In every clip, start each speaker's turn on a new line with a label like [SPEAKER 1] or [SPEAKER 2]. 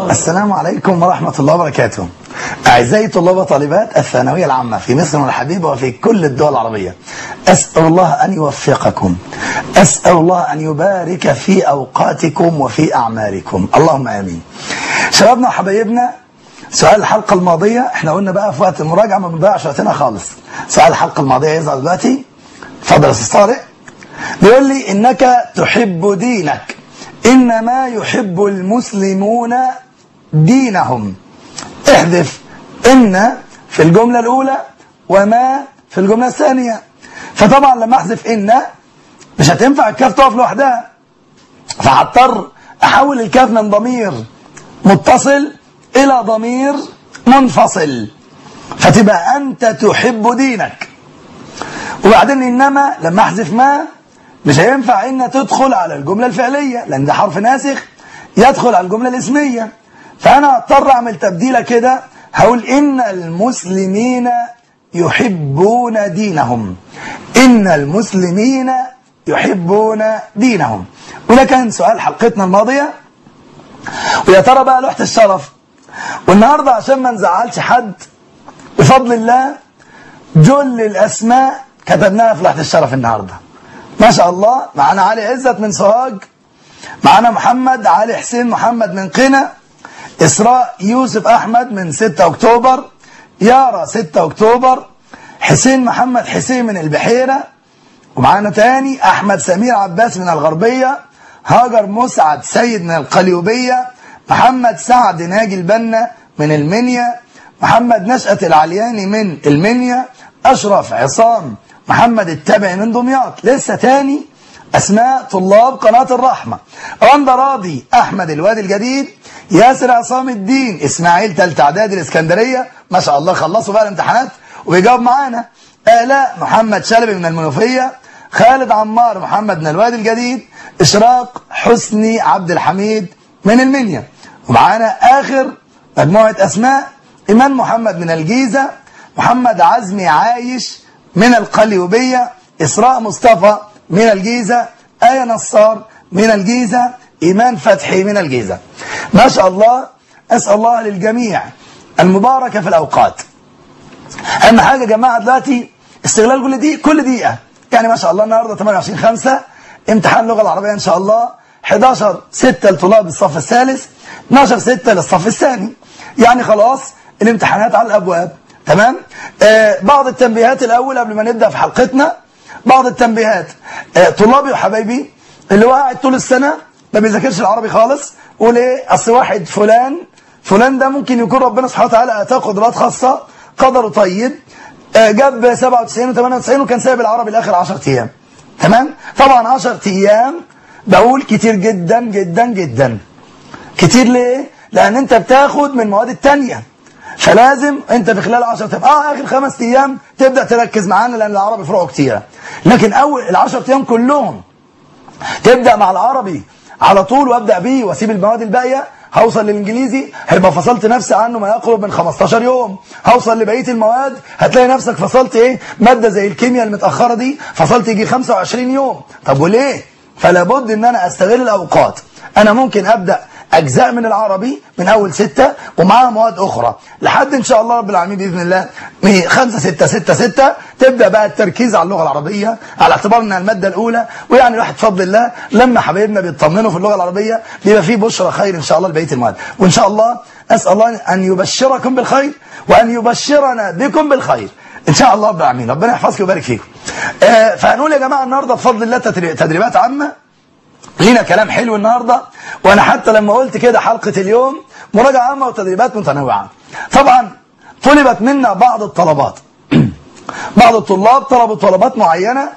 [SPEAKER 1] السلام عليكم ورحمة الله وبركاته أعزائي طلاب وطالبات الثانوية العامة في مصر والحبيبة وفي كل الدول العربية أسأل الله أن يوفقكم أسأل الله أن يبارك في أوقاتكم وفي أعمالكم اللهم آمين شبابنا وحبايبنا سؤال الحلقة الماضية احنا قلنا بقى في وقت المراجعة ما بنضيعش وقتنا خالص سؤال الحلقة الماضية يظهر دلوقتي اتفضل يا استاذ طارق بيقول لي إنك تحب دينك إنما يحب المسلمون دينهم احذف إن في الجملة الأولى وما في الجملة الثانية فطبعا لما احذف إن مش هتنفع الكاف تقف لوحدها فهضطر أحول الكاف من ضمير متصل إلى ضمير منفصل فتبقى أنت تحب دينك وبعدين إنما لما أحذف ما مش هينفع إن تدخل على الجملة الفعلية لأن ده حرف ناسخ يدخل على الجملة الاسمية فأنا أضطر أعمل تبديلة كده هقول إن المسلمين يحبون دينهم إن المسلمين يحبون دينهم وده كان سؤال حلقتنا الماضية ويا ترى بقى لوحة الشرف والنهاردة عشان ما نزعلش حد بفضل الله جل الأسماء كتبناها في لوحة الشرف النهاردة ما شاء الله معانا علي عزت من سوهاج معانا محمد علي حسين محمد من قنا إسراء يوسف أحمد من 6 أكتوبر يارا 6 أكتوبر حسين محمد حسين من البحيرة ومعانا تاني أحمد سمير عباس من الغربية هاجر مسعد سيد من القليوبية محمد سعد ناجي البنا من المنيا محمد نشأة العلياني من المنيا أشرف عصام محمد التبعي من دمياط لسه تاني أسماء طلاب قناة الرحمة رندا راضي أحمد الوادي الجديد ياسر عصام الدين إسماعيل تالت إعدادي الإسكندرية ما شاء الله خلصوا بقى الامتحانات وبيجاوب معانا آلاء محمد شلبي من المنوفية خالد عمار محمد من الوادي الجديد إشراق حسني عبد الحميد من المنيا ومعانا آخر مجموعة أسماء إيمان محمد من الجيزة محمد عزمي عايش من القليوبية إسراء مصطفى من الجيزة آية نصار من الجيزة إيمان فتحي من الجيزة ما شاء الله أسأل الله للجميع المباركة في الأوقات أهم حاجة يا جماعة دلوقتي استغلال كل دي كل دقيقة يعني ما شاء الله النهاردة 28 5 امتحان اللغة العربية إن شاء الله 11 6 لطلاب الصف الثالث 12 6 للصف الثاني يعني خلاص الامتحانات على الأبواب تمام آه بعض التنبيهات الأول قبل ما نبدأ في حلقتنا بعض التنبيهات آه طلابي وحبايبي اللي هو قاعد طول السنة ما بيذاكرش العربي خالص وليه أصل واحد فلان فلان ده ممكن يكون ربنا سبحانه وتعالى أتاه قدرات خاصة قدره طيب آه جاب 97 و98 وكان سايب العربي الآخر 10 أيام تمام طبعا 10 أيام بقول كتير جدا جدا جدا كتير ليه لأن أنت بتاخد من المواد التانية فلازم انت في خلال 10 ايام اه اخر خمس ايام تبدا تركز معانا لان العربي فروعه كتيره لكن اول ال10 ايام كلهم تبدا مع العربي على طول وابدا بيه واسيب المواد الباقيه هوصل للانجليزي هيبقى فصلت نفسي عنه ما يقرب من 15 يوم هوصل لبقيه المواد هتلاقي نفسك فصلت ايه ماده زي الكيمياء المتاخره دي فصلت يجي 25 يوم طب وليه فلا بد ان انا استغل الاوقات انا ممكن ابدا أجزاء من العربي من أول ستة ومعاها مواد أخرى لحد إن شاء الله رب العالمين بإذن الله من خمسة ستة ستة ستة تبدأ بقى التركيز على اللغة العربية على اعتبار أنها المادة الأولى ويعني الواحد بفضل الله لما حبايبنا بيطمنوا في اللغة العربية بيبقى فيه بشرى خير إن شاء الله لبقية المواد وإن شاء الله أسأل الله أن يبشركم بالخير وأن يبشرنا بكم بالخير إن شاء الله رب العالمين ربنا يحفظكم ويبارك فيكم آه فهنقول يا جماعة النهاردة بفضل الله تدريبات عامة لينا كلام حلو النهاردة وانا حتى لما قلت كده حلقة اليوم مراجعة عامة وتدريبات متنوعة طبعا طلبت منا بعض الطلبات بعض الطلاب طلبوا طلبات معينة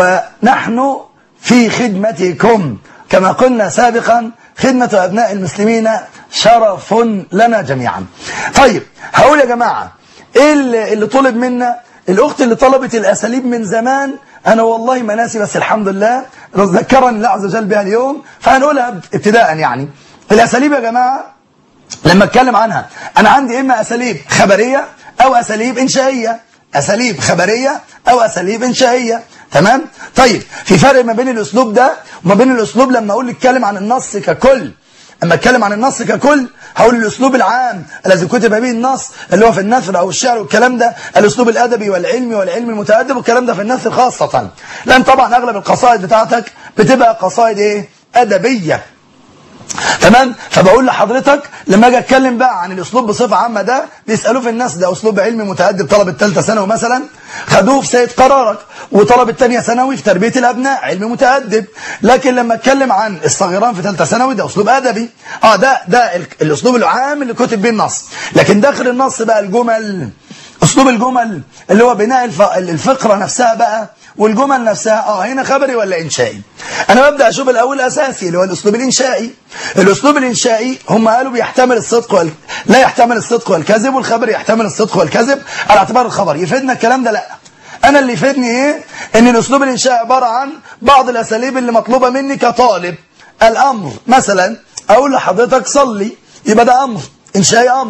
[SPEAKER 1] ونحن في خدمتكم كما قلنا سابقا خدمة أبناء المسلمين شرف لنا جميعا طيب هقول يا جماعة ايه اللي, اللي طلب منا الاخت اللي طلبت الاساليب من زمان انا والله ما ناسي بس الحمد لله ذكرني الله عز وجل بها اليوم فهنقولها ابتداء يعني الاساليب يا جماعه لما اتكلم عنها انا عندي اما اساليب خبريه او اساليب انشائيه اساليب خبريه او اساليب انشائيه تمام طيب في فرق ما بين الاسلوب ده وما بين الاسلوب لما اقول اتكلم عن النص ككل اما اتكلم عن النص ككل هقول الاسلوب العام الذي كتب به النص اللي هو في النثر او الشعر والكلام ده الاسلوب الادبي والعلمي والعلم المتادب والكلام ده في النثر خاصه لان طبعا اغلب القصائد بتاعتك بتبقى قصائد ايه ادبيه تمام فبقول لحضرتك لما اجي اتكلم بقى عن الاسلوب بصفه عامه ده بيسالوه في الناس ده اسلوب علمي متادب طلب الثالثه ثانوي مثلا خدوه في سيد قرارك وطلب الثانيه ثانوي في تربيه الابناء علم متادب لكن لما اتكلم عن الصغيران في ثالثه ثانوي ده اسلوب ادبي اه ده ده ال- الاسلوب العام اللي كتب بيه النص لكن داخل النص بقى الجمل اسلوب الجمل اللي هو بناء الف- الفقره نفسها بقى والجمل نفسها اه هنا خبري ولا انشائي انا ببدا اشوف الاول الاساسي اللي هو الاسلوب الانشائي الاسلوب الانشائي هم قالوا بيحتمل الصدق وال... لا يحتمل الصدق والكذب والخبر يحتمل الصدق والكذب على اعتبار الخبر يفيدنا الكلام ده لا انا اللي يفيدني ايه ان الاسلوب الانشائي عباره عن بعض الاساليب اللي مطلوبه مني كطالب الامر مثلا اقول لحضرتك صلي يبقى ده امر انشائي امر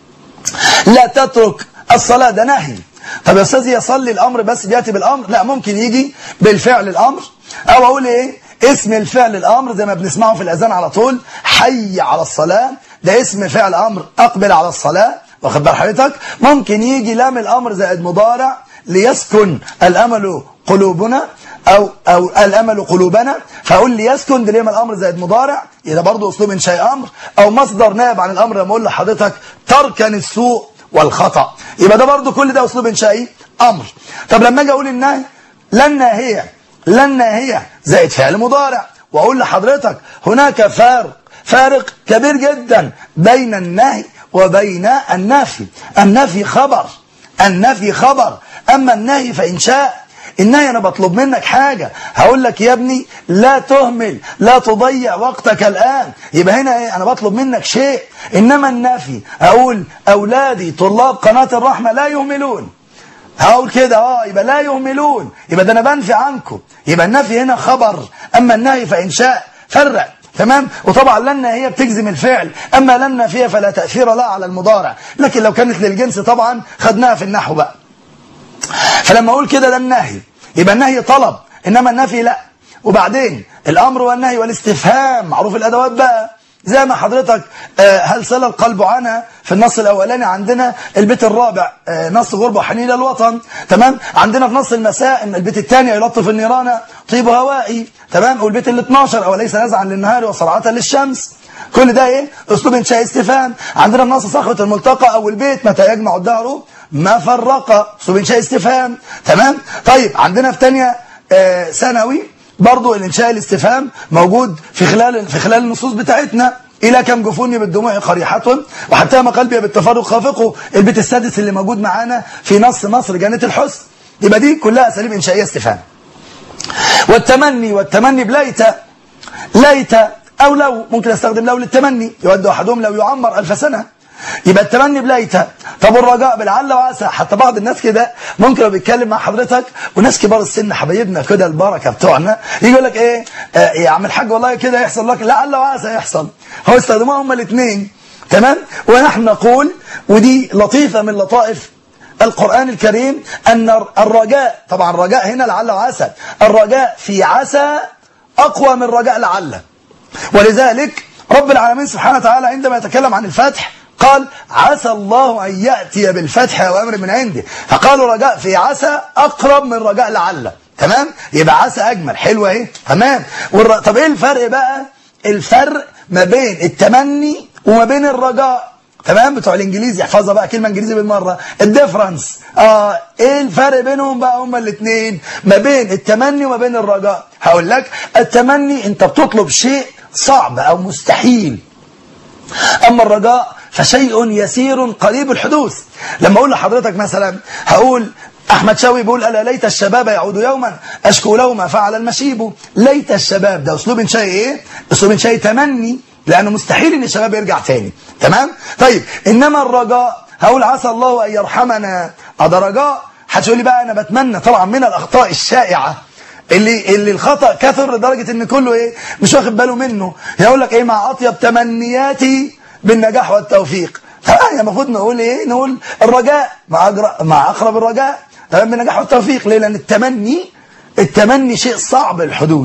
[SPEAKER 1] لا تترك الصلاة ده نهي طب يا أستاذ يصلي الأمر بس بيأتي بالأمر لا ممكن يجي بالفعل الأمر أو أقول إيه اسم الفعل الأمر زي ما بنسمعه في الأذان على طول حي على الصلاة ده اسم فعل أمر أقبل على الصلاة واخد بال حضرتك ممكن يجي لام الأمر زائد مضارع ليسكن الأمل قلوبنا أو أو الأمل قلوبنا فأقول ليسكن ده ليه الأمر زائد مضارع يبقى برضه أسلوب إنشاء أمر أو مصدر نائب عن الأمر لما أقول لحضرتك تركا السوء والخطأ يبقى ده برضو كل ده أسلوب إنشائي أمر طب لما أجي أقول النهي لن ناهية لن ناهية زائد فعل مضارع وأقول لحضرتك هناك فارق فارق كبير جدا بين النهي وبين النفي النفي خبر النفي خبر أما النهي فإنشاء النهي انا بطلب منك حاجة هقول لك يا ابني لا تهمل لا تضيع وقتك الآن يبقى هنا ايه انا بطلب منك شيء انما النفي اقول اولادي طلاب قناة الرحمة لا يهملون هقول كده اه يبقى لا يهملون يبقى ده انا بنفي عنكم يبقى النفي هنا خبر اما النهي فانشاء فرق تمام وطبعا لن هي بتجزم الفعل اما لن فيها فلا تأثير لها على المضارع لكن لو كانت للجنس طبعا خدناها في النحو بقى فلما اقول كده ده النهي يبقى النهي طلب انما النفي لا وبعدين الامر والنهي والاستفهام معروف الادوات بقى زي ما حضرتك آه، هل سل القلب عنها في النص الاولاني عندنا البيت الرابع آه، نص غربة وحنين الوطن تمام عندنا في نص المساء إن البيت الثاني يلطف النيران طيب هوائي تمام والبيت ال 12 او ليس نزعا للنهار وصرعة للشمس كل ده ايه اسلوب انشاء استفهام عندنا في نص صخرة الملتقى او البيت متى يجمع الدهر ما فرق اسلوب انشاء استفهام تمام طيب عندنا في ثانيه آه، ثانوي برضو الانشاء الاستفهام موجود في خلال في خلال النصوص بتاعتنا إلى كم جفوني بالدموع قريحة وحتى ما قلبي بالتفرق خافقه البيت السادس اللي موجود معانا في نص مصر جنة الحسن يبقى دي كلها أساليب إنشائية استفهام والتمني والتمني بليت ليت أو لو ممكن استخدم لو للتمني يود أحدهم لو يعمر ألف سنة يبقى التمني بليت طب الرجاء بلعل وعسى حتى بعض الناس كده ممكن لو بيتكلم مع حضرتك وناس كبار السن حبايبنا كده البركه بتوعنا يجي يقول لك ايه آه يا عم الحاج والله كده يحصل لك لعل وعسى يحصل هو استخدموها هما الاثنين تمام ونحن نقول ودي لطيفه من لطائف القرآن الكريم أن الرجاء طبعا الرجاء هنا لعل وعسى الرجاء في عسى أقوى من رجاء لعل ولذلك رب العالمين سبحانه وتعالى عندما يتكلم عن الفتح قال عسى الله أن يأتي بالفتح أو أمر من عنده فقالوا رجاء في عسى أقرب من رجاء لعل تمام يبقى عسى أجمل حلوة اهي تمام والر... طب إيه الفرق بقى الفرق ما بين التمني وما بين الرجاء تمام بتوع الانجليزي احفظها بقى كلمه انجليزي بالمره الديفرنس اه ايه الفرق بينهم بقى هما الاثنين ما بين التمني وما بين الرجاء هقول لك التمني انت بتطلب شيء صعب او مستحيل اما الرجاء فشيء يسير قريب الحدوث لما اقول لحضرتك مثلا هقول احمد شوقي بيقول الا ليت الشباب يعود يوما اشكو له ما فعل المشيب ليت الشباب ده اسلوب انشائي ايه اسلوب انشائي تمني لانه مستحيل ان الشباب يرجع تاني تمام طيب انما الرجاء هقول عسى الله ان يرحمنا ده رجاء هتقول لي بقى انا بتمنى طبعا من الاخطاء الشائعه اللي اللي الخطا كثر لدرجه ان كله ايه مش واخد باله منه يقول لك ايه مع اطيب تمنياتي بالنجاح والتوفيق طبعا المفروض نقول ايه نقول الرجاء مع أجر... مع اقرب الرجاء تمام بالنجاح والتوفيق ليه لان التمني التمني شيء صعب الحدوث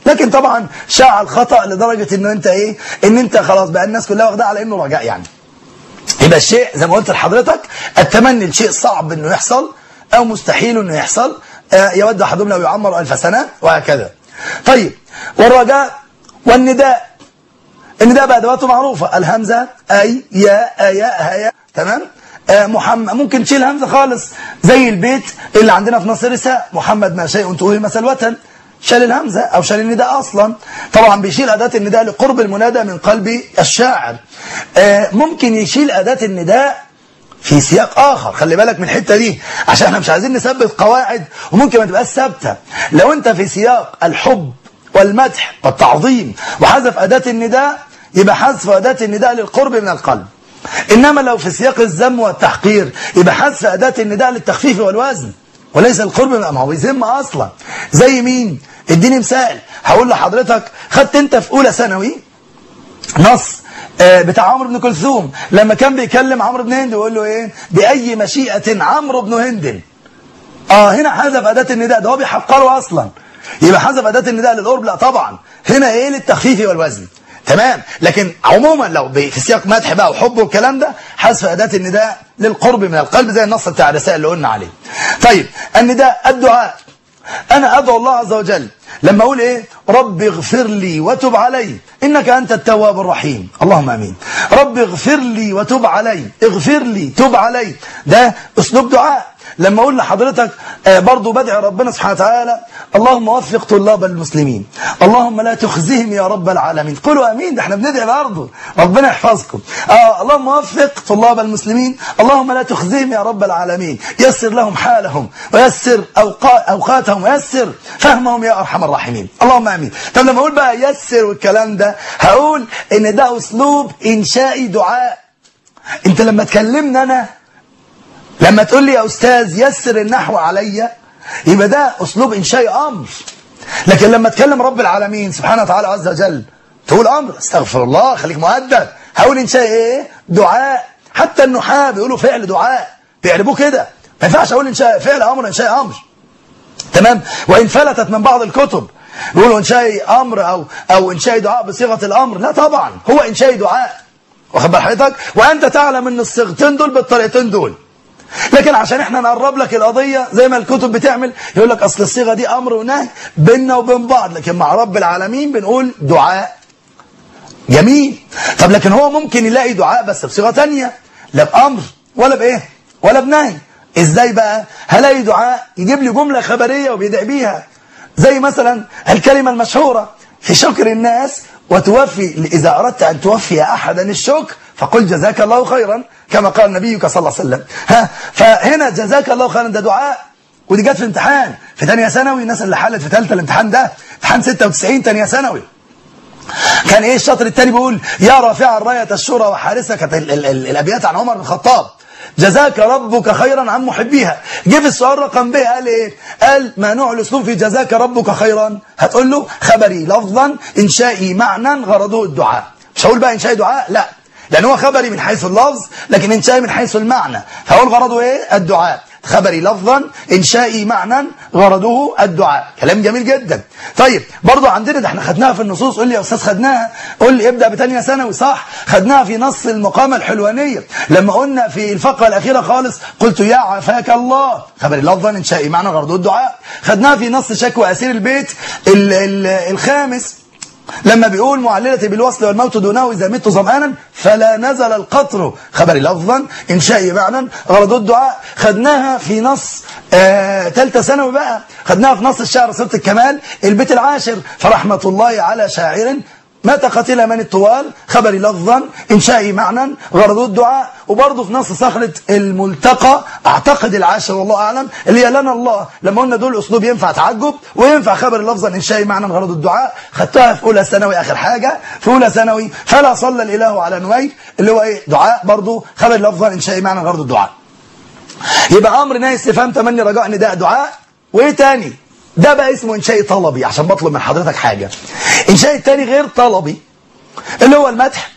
[SPEAKER 1] لكن طبعا شاع الخطأ لدرجة انه انت ايه ان انت خلاص بقى الناس كلها واخدها على انه رجاء يعني يبقى الشيء زي ما قلت لحضرتك التمني الشيء صعب انه يحصل او مستحيل انه يحصل آه يود احدهم لو يعمر الف سنة وهكذا طيب والرجاء والنداء النداء بأدواته معروفة الهمزة أي يا آياء هيا تمام آه محمد ممكن تشيل همزة خالص زي البيت اللي عندنا في نصر رساء محمد ما شيء تقول مسلوة شال الهمزة أو شال النداء أصلا طبعا بيشيل أداة النداء لقرب المنادى من قلب الشاعر آه ممكن يشيل أداة النداء في سياق آخر خلي بالك من الحتة دي عشان احنا مش عايزين نثبت قواعد وممكن ما تبقاش ثابتة لو انت في سياق الحب والمدح والتعظيم وحذف أداة النداء يبقى حذف أداة النداء للقرب من القلب إنما لو في سياق الذم والتحقير يبقى حذف أداة النداء للتخفيف والوزن وليس القرب من ما هو يذم أصلا زي مين اديني مثال هقول لحضرتك خدت انت في أولى ثانوي نص بتاع عمرو بن كلثوم لما كان بيكلم عمرو بن هند ويقول له ايه بأي مشيئة عمرو بن هند اه هنا حذف أداة النداء ده هو بيحقره أصلا يبقى حذف أداة النداء للقرب لا طبعا هنا ايه للتخفيف والوزن تمام لكن عموما لو في سياق مدح بقى وحب والكلام ده حذف أداة النداء للقرب من القلب زي النص بتاع الرسائل اللي قلنا عليه طيب النداء الدعاء أنا أدعو الله عز وجل لما أقول إيه رب اغفر لي وتب علي إنك أنت التواب الرحيم اللهم أمين رب اغفر لي وتب علي اغفر لي تب علي ده أسلوب دعاء لما أقول لحضرتك برضو بدعي ربنا سبحانه وتعالى اللهم وفق طلاب المسلمين اللهم لا تخزهم يا رب العالمين قولوا أمين ده احنا بندعي برضو ربنا يحفظكم آه اللهم وفق طلاب المسلمين اللهم لا تخزهم يا رب العالمين يسر لهم حالهم ويسر أوقاتهم ويسر فهمهم يا أرحم الراحمين اللهم أمين طب لما أقول بقى يسر والكلام ده هقول إن ده أسلوب إنشائي دعاء انت لما تكلمنا أنا لما تقول لي يا أستاذ يسر النحو عليا يبقى ده أسلوب إنشاء أمر لكن لما تكلم رب العالمين سبحانه وتعالى عز وجل تقول أمر استغفر الله خليك مؤدب هقول إنشاء إيه دعاء حتى النحاة بيقولوا فعل دعاء بيعربوه كده ما ينفعش أقول إنشاء فعل أمر إنشاء أمر تمام وإن فلتت من بعض الكتب يقولوا إنشاء أمر أو, أو إنشاء دعاء بصيغة الأمر لا طبعا هو إنشاء دعاء واخد بال حضرتك وأنت تعلم أن الصيغتين دول بالطريقتين دول لكن عشان احنا نقرب لك القضية زي ما الكتب بتعمل يقول لك اصل الصيغة دي امر ونهي بيننا وبين بعض لكن مع رب العالمين بنقول دعاء جميل طب لكن هو ممكن يلاقي دعاء بس بصيغة تانية لا بامر ولا بايه ولا بنهي ازاي بقى هلاقي دعاء يجيب لي جملة خبرية وبيدعي بيها زي مثلا الكلمة المشهورة في شكر الناس وتوفي إذا أردت أن توفي أحدا الشكر فقل جزاك الله خيرا كما قال نبيك صلى الله عليه وسلم ها فهنا جزاك الله خيرا ده دعاء ودي جت في امتحان في ثانيه ثانوي الناس اللي حلت في ثالثه الامتحان ده امتحان 96 ثانيه ثانوي كان ايه الشاطر الثاني بيقول يا رافع الرايه الشورى وحارسه كانت الابيات عن عمر بن الخطاب جزاك ربك خيرا عن محبيها جه في السؤال رقم ب قال ايه قال ما نوع الاسلوب في جزاك ربك خيرا هتقول له خبري لفظا انشائي معنى غرضه الدعاء مش هقول بقى انشائي دعاء لا لان هو خبري من حيث اللفظ لكن انشائي من حيث المعنى فهقول غرضه ايه الدعاء خبري لفظا انشائي معنى غرضه الدعاء كلام جميل جدا طيب برضو عندنا ده احنا خدناها في النصوص قول لي يا استاذ خدناها قول لي ابدا بثانيه ثانوي صح خدناها في نص المقامه الحلوانيه لما قلنا في الفقره الاخيره خالص قلت يا عافاك الله خبري لفظا انشائي معنى غرضه الدعاء خدناها في نص شكوى اسير البيت ال ال الخامس لما بيقول معللتي بالوصل والموت دونه إذا مت ظمآنا فلا نزل القطر خبري لفظا إنشائي معنى غرض الدعاء خدناها في نص ثالثه آه ثانوي بقى خدناها في نص الشعر سورة الكمال البيت العاشر فرحمة الله على شاعر مات قتل من الطوال خبري لفظا إنشائي معنى غرض الدعاء وبرضه في نص صخرة الملتقى أعتقد العاشر والله أعلم اللي هي لنا الله لما قلنا دول أسلوب ينفع تعجب وينفع خبر لفظا إنشائي معنى غرض الدعاء خدتها في أولى ثانوي آخر حاجة في أولى ثانوي فلا صلى الإله على نويل اللي هو إيه دعاء برضه خبر لفظا إنشائي معنى غرض الدعاء يبقى أمر نهي استفهام تمني رجاء نداء دعاء وإيه تاني ده بقى اسمه إنشاء طلبي عشان بطلب من حضرتك حاجة إنشاء التاني غير طلبي اللي هو المدح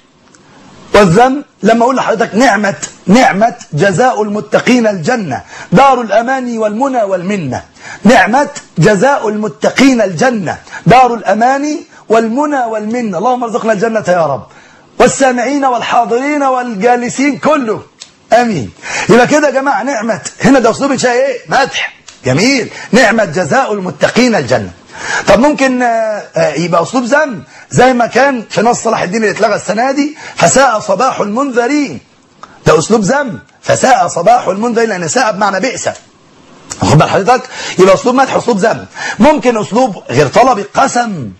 [SPEAKER 1] والذم لما أقول لحضرتك نعمة نعمة جزاء المتقين الجنة دار الأمان والمنى والمنة نعمة جزاء المتقين الجنة دار الأمان والمنى والمنة اللهم ارزقنا الجنة يا رب والسامعين والحاضرين والجالسين كله امين يبقى كده يا جماعه نعمه هنا ده اسلوب انشاء ايه مدح جميل نعمه جزاء المتقين الجنه طب ممكن يبقى اسلوب ذم زي ما كان في نص صلاح الدين اللي اتلغى السنه دي فساء صباح المنذرين ده اسلوب ذم فساء صباح المنذرين لان ساء بمعنى بئس واخد بال حضرتك يبقى اسلوب مدح اسلوب ذم ممكن اسلوب غير طلبي قسم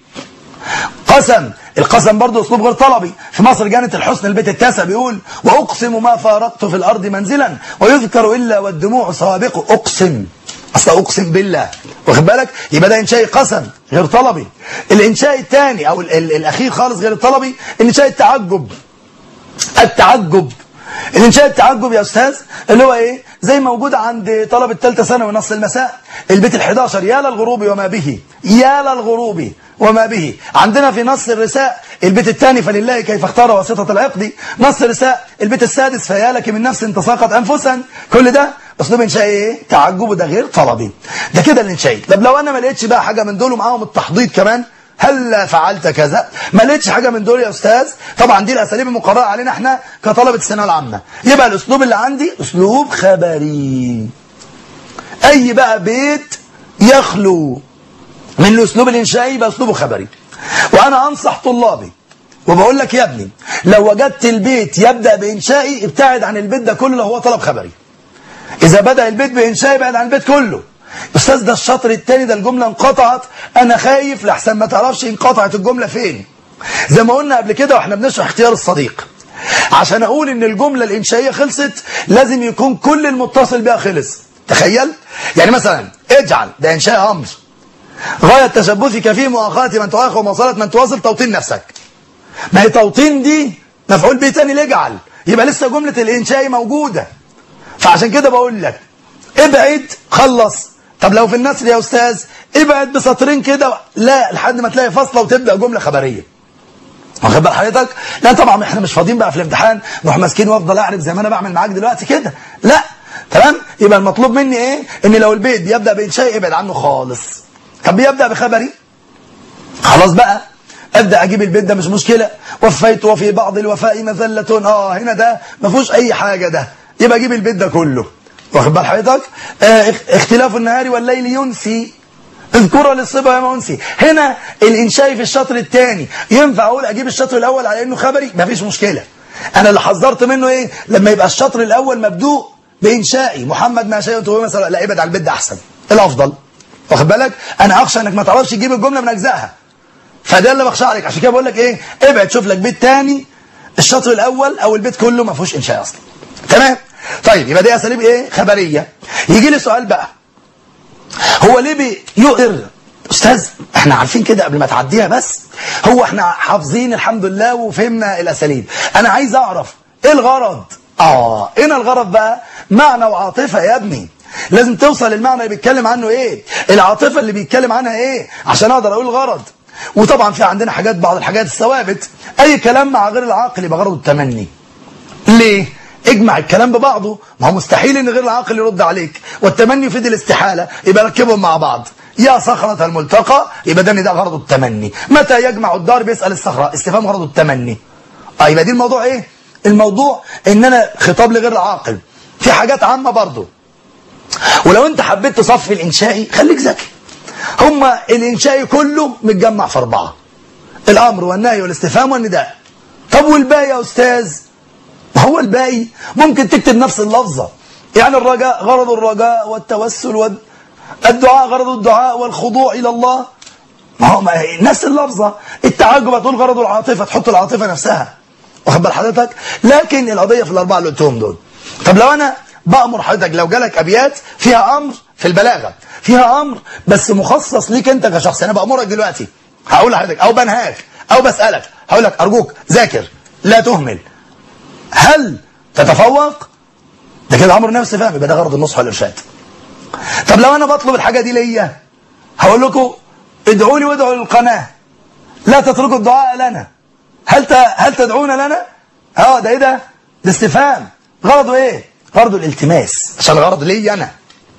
[SPEAKER 1] قسم القسم برضه اسلوب غير طلبي في مصر جنة الحسن البيت التاسع بيقول واقسم ما فارقت في الارض منزلا ويذكر الا والدموع سوابق اقسم اصلا اقسم بالله واخد بالك يبقى ده انشاء قسم غير طلبي الانشاء الثاني او ال ال الاخير خالص غير الطلبي انشاء التعجب التعجب الانشاء التعجب يا استاذ اللي هو ايه زي موجود عند طلبه ثالثه ثانوي نص المساء البيت ال11 يا للغروب وما به يا للغروب وما به عندنا في نص الرساء البيت الثاني فلله كيف اختار واسطة العقد نص الرساء البيت السادس فيا لك من نفس تساقط انفسا كل ده اسلوب انشاء ايه تعجب ده غير طلبي ده كده الانشاء طب لو انا ما لقيتش بقى حاجه من دول ومعاهم التحضيض كمان هل فعلت كذا ما لقيتش حاجه من دول يا استاذ طبعا دي الاساليب المقرره علينا احنا كطلبه الثانويه العامه يبقى الاسلوب اللي عندي اسلوب خبري اي بقى بيت يخلو من الاسلوب الانشائي يبقى اسلوبه خبري وانا انصح طلابي وبقول لك يا ابني لو وجدت البيت يبدا بانشائي ابتعد عن البيت ده كله لو هو طلب خبري اذا بدا البيت بانشائي ابعد عن البيت كله استاذ ده الشطر الثاني ده الجمله انقطعت انا خايف لحسن ما تعرفش انقطعت الجمله فين زي ما قلنا قبل كده واحنا بنشرح اختيار الصديق عشان اقول ان الجمله الانشائيه خلصت لازم يكون كل المتصل بها خلص تخيل يعني مثلا اجعل ده انشاء امر غاية تشبثك في مؤاخاة من تؤاخى ومواصلة من تواصل توطين نفسك ما هي توطين دي مفعول به تاني لاجعل يبقى لسه جملة الإنشاء موجودة فعشان كده بقول لك ابعد خلص طب لو في النثر يا أستاذ ابعد بسطرين كده لا لحد ما تلاقي فصلة وتبدأ جملة خبرية واخد بال حضرتك لا طبعا احنا مش فاضيين بقى في الامتحان نروح ماسكين وافضل اعرف زي ما انا بعمل معاك دلوقتي كده لا تمام يبقى المطلوب مني ايه ان لو البيت بيبدا بانشاء ابعد عنه خالص طب بيبدأ بخبري خلاص بقى ابدا اجيب البيت ده مش مشكله وفيت وفي بعض الوفاء مذله اه هنا ده ما فيهوش اي حاجه ده يبقى اجيب البيت ده كله واخد بال حضرتك آه اختلاف النهار والليل ينسي اذكر للصبا ما انسي هنا الانشاء في الشطر الثاني ينفع اقول اجيب الشطر الاول على انه خبري مفيش مشكله انا اللي حذرت منه ايه لما يبقى الشطر الاول مبدوء بانشائي محمد ما شاء مثلا لا ابعد على البيت ده احسن الافضل واخد بالك انا اخشى انك ما تعرفش تجيب الجمله من اجزائها فده اللي بخشى عليك عشان كده بقول لك ايه ابعد شوف لك بيت تاني الشطر الاول او البيت كله ما فيهوش انشاء اصلا تمام طيب يبقى دي اساليب ايه خبريه يجي لي سؤال بقى هو ليه بيؤثر استاذ احنا عارفين كده قبل ما تعديها بس هو احنا حافظين الحمد لله وفهمنا الاساليب انا عايز اعرف ايه الغرض اه هنا الغرض بقى معنى وعاطفه يا ابني لازم توصل للمعنى اللي بيتكلم عنه ايه العاطفة اللي بيتكلم عنها ايه عشان اقدر اقول الغرض وطبعا في عندنا حاجات بعض الحاجات الثوابت اي كلام مع غير العاقل يبقى غرضه التمني ليه اجمع الكلام ببعضه ما هو مستحيل ان غير العاقل يرد عليك والتمني يفيد الاستحالة يبقى ركبهم مع بعض يا صخرة الملتقى يبقى ده ده غرضه التمني متى يجمع الدار بيسأل الصخرة استفهام غرضه التمني اه يبقى دي الموضوع ايه الموضوع ان انا خطاب لغير العاقل في حاجات عامة برضه ولو انت حبيت تصفي الانشائي خليك ذكي هما الانشائي كله متجمع في اربعه الامر والنهي والاستفهام والنداء طب والباقي يا استاذ هو الباقي ممكن تكتب نفس اللفظه يعني الرجاء غرض الرجاء والتوسل والدعاء غرض الدعاء والخضوع الى الله ما هو نفس اللفظه التعجب هتقول غرض العاطفه تحط العاطفه نفسها واخد بال حضرتك لكن القضيه في الاربعه اللي قلتهم دول طب لو انا بأمر حضرتك لو جالك أبيات فيها أمر في البلاغة فيها أمر بس مخصص ليك أنت كشخص أنا بأمرك دلوقتي هقول لحضرتك أو بنهاك أو بسألك هقول لك أرجوك ذاكر لا تهمل هل تتفوق ده كده أمر نفس فهم يبقى ده غرض النصح والإرشاد طب لو أنا بطلب الحاجة دي ليا هقول لكم ادعوا لي وادعوا للقناة لا تتركوا الدعاء لنا هل ت... هل تدعون لنا اه ده ايه ده ده استفهام غرضه ايه غرضه الالتماس عشان الغرض ليا انا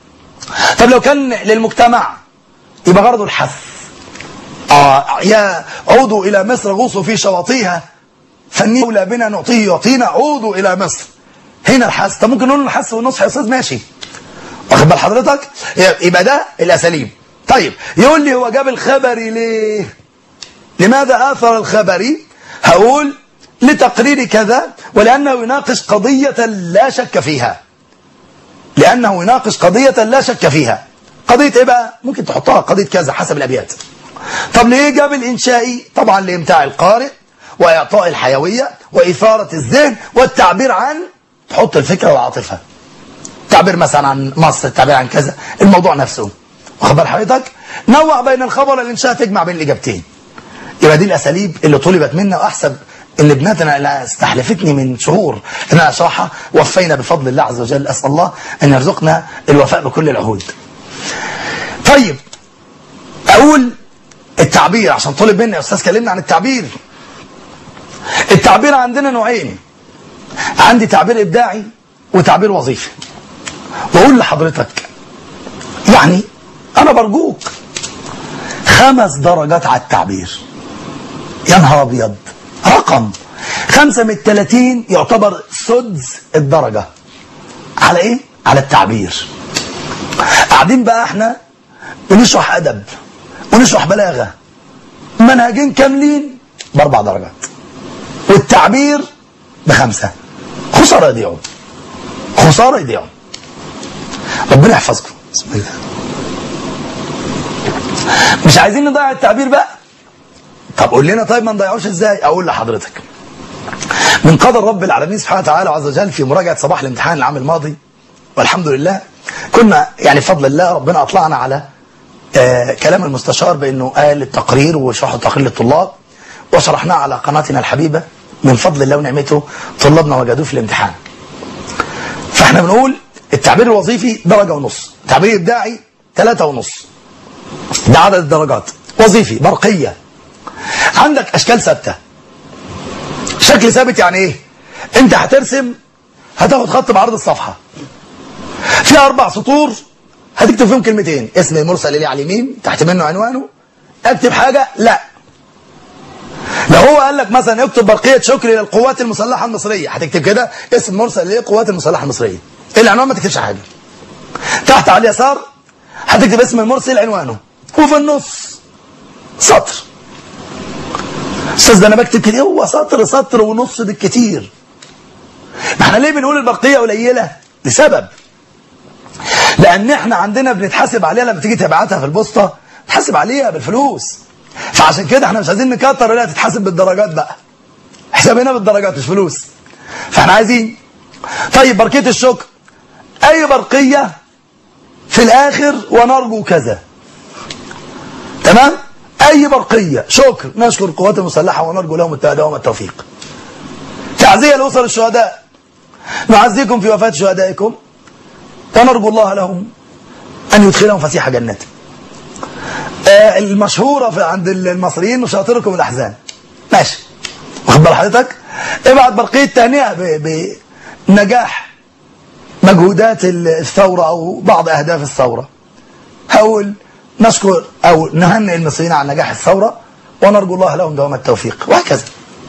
[SPEAKER 1] طب لو كان للمجتمع يبقى غرضه الحث آه يا عودوا إلى مصر غوصوا في شواطئها فالنيل بنا نعطيه يعطينا عودوا إلى مصر هنا الحث طب ممكن نقول الحث والنصح يا أستاذ ماشي واخد بال حضرتك يبقى ده الأساليب طيب يقول لي هو جاب الخبري ليه لماذا آثر الخبري هقول لتقرير كذا ولأنه يناقش قضية لا شك فيها لأنه يناقش قضية لا شك فيها قضية إيه بقى ممكن تحطها قضية كذا حسب الأبيات طب ليه جاب الإنشائي طبعا لإمتاع القارئ وإعطاء الحيوية وإثارة الذهن والتعبير عن تحط الفكرة والعاطفة تعبير مثلا عن مصر التعبير عن كذا الموضوع نفسه واخد بال حضرتك نوع بين الخبر والإنشاء تجمع بين الإجابتين يبقى دي الأساليب اللي طلبت منا وأحسب ان ابنتنا اللي استحلفتني من شهور ان انا اشرحها وفينا بفضل الله عز وجل اسال الله ان يرزقنا الوفاء بكل العهود. طيب اقول التعبير عشان طلب مني يا استاذ كلمنا عن التعبير. التعبير عندنا نوعين. عندي تعبير ابداعي وتعبير وظيفي. واقول لحضرتك يعني انا برجوك خمس درجات على التعبير. يا نهار ابيض رقم خمسة من التلاتين يعتبر سدس الدرجة على ايه؟ على التعبير قاعدين بقى احنا بنشرح ادب ونشرح بلاغة منهجين كاملين باربع درجات والتعبير بخمسة خسارة يضيعوا خسارة يضيعوا ربنا يحفظكم بسم الله مش عايزين نضيع التعبير بقى طب قول لنا طيب ما نضيعوش ازاي اقول لحضرتك من قدر رب العالمين سبحانه وتعالى عز وجل في مراجعه صباح الامتحان العام الماضي والحمد لله كنا يعني بفضل الله ربنا اطلعنا على آه كلام المستشار بانه قال التقرير وشرح التقرير للطلاب وشرحناه على قناتنا الحبيبه من فضل الله ونعمته طلابنا وجدوه في الامتحان فاحنا بنقول التعبير الوظيفي درجه ونص تعبير ابداعي ثلاثة ونص ده عدد الدرجات وظيفي برقيه عندك اشكال ثابته شكل ثابت يعني ايه انت هترسم هتاخد خط بعرض الصفحه فيها اربع سطور هتكتب فيهم كلمتين اسم المرسل اللي على اليمين تحت منه عنوانه اكتب حاجه لا لو هو قال لك مثلا اكتب برقيه شكر للقوات المسلحه المصريه هتكتب كده اسم مرسل للقوات المسلحه المصريه العنوان ما تكتبش حاجه تحت على اليسار هتكتب اسم المرسل عنوانه وفي النص سطر استاذ ده انا بكتب كده هو سطر سطر ونص بالكتير ما احنا ليه بنقول البرقيه قليله لسبب لان احنا عندنا بنتحاسب عليها لما تيجي تبعتها في البوسطه تحاسب عليها بالفلوس فعشان كده احنا مش عايزين نكتر لا تتحاسب بالدرجات بقى حسابنا بالدرجات مش فلوس فاحنا عايزين طيب برقيه الشكر اي برقيه في الاخر ونرجو كذا تمام اي برقيه شكر نشكر القوات المسلحه ونرجو لهم التهدئه والتوفيق تعزيه لاسر الشهداء نعزيكم في وفاه شهدائكم ونرجو الله لهم ان يدخلهم فسيح جنته آه المشهوره في عند المصريين مشاطركم الاحزان ماشي واخد بال حضرتك ابعت برقيه تهنئه بنجاح مجهودات الثوره او بعض اهداف الثوره هقول نشكر أو نهنئ المصريين على نجاح الثورة ونرجو الله لهم دوام التوفيق وهكذا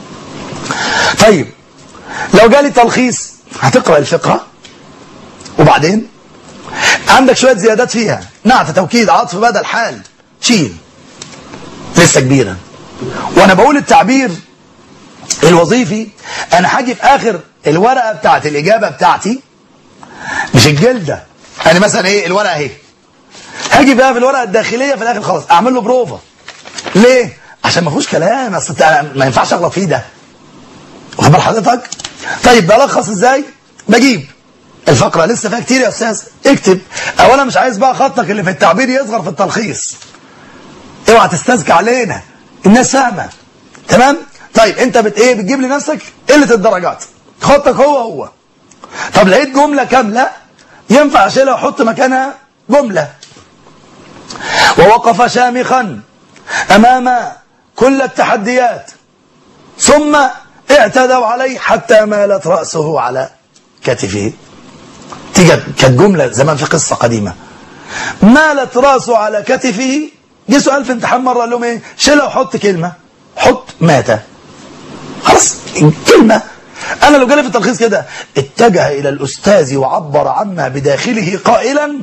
[SPEAKER 1] طيب لو جالي تلخيص هتقرأ الفقرة وبعدين عندك شوية زيادات فيها نعت توكيد عطف بدل حال شيل لسه كبيرة وانا بقول التعبير الوظيفي انا هاجي في اخر الورقة بتاعت الاجابة بتاعتي مش الجلدة يعني مثلا ايه الورقة اهي هاجي بقى في الورقه الداخليه في الاخر خلاص اعمل له بروفا ليه عشان ما فيهوش كلام اصل ما ينفعش اغلط فيه ده واخد بال حضرتك طيب بلخص ازاي بجيب الفقره لسه فيها كتير يا استاذ اكتب اولا مش عايز بقى خطك اللي في التعبير يصغر في التلخيص اوعى تستذكى علينا الناس فاهمه تمام طيب انت بت ايه بتجيب لنفسك قله الدرجات خطك هو هو طب لقيت جمله كامله ينفع اشيلها واحط مكانها جمله ووقف شامخا أمام كل التحديات ثم اعتدوا عليه حتى مالت رأسه على كتفه تيجي كانت جملة زمان في قصة قديمة مالت راسه على كتفه جه سؤال في امتحان مره قال لهم ايه شيلها وحط كلمه حط مات خلاص كلمه انا لو جالي في التلخيص كده اتجه الى الاستاذ وعبر عما بداخله قائلا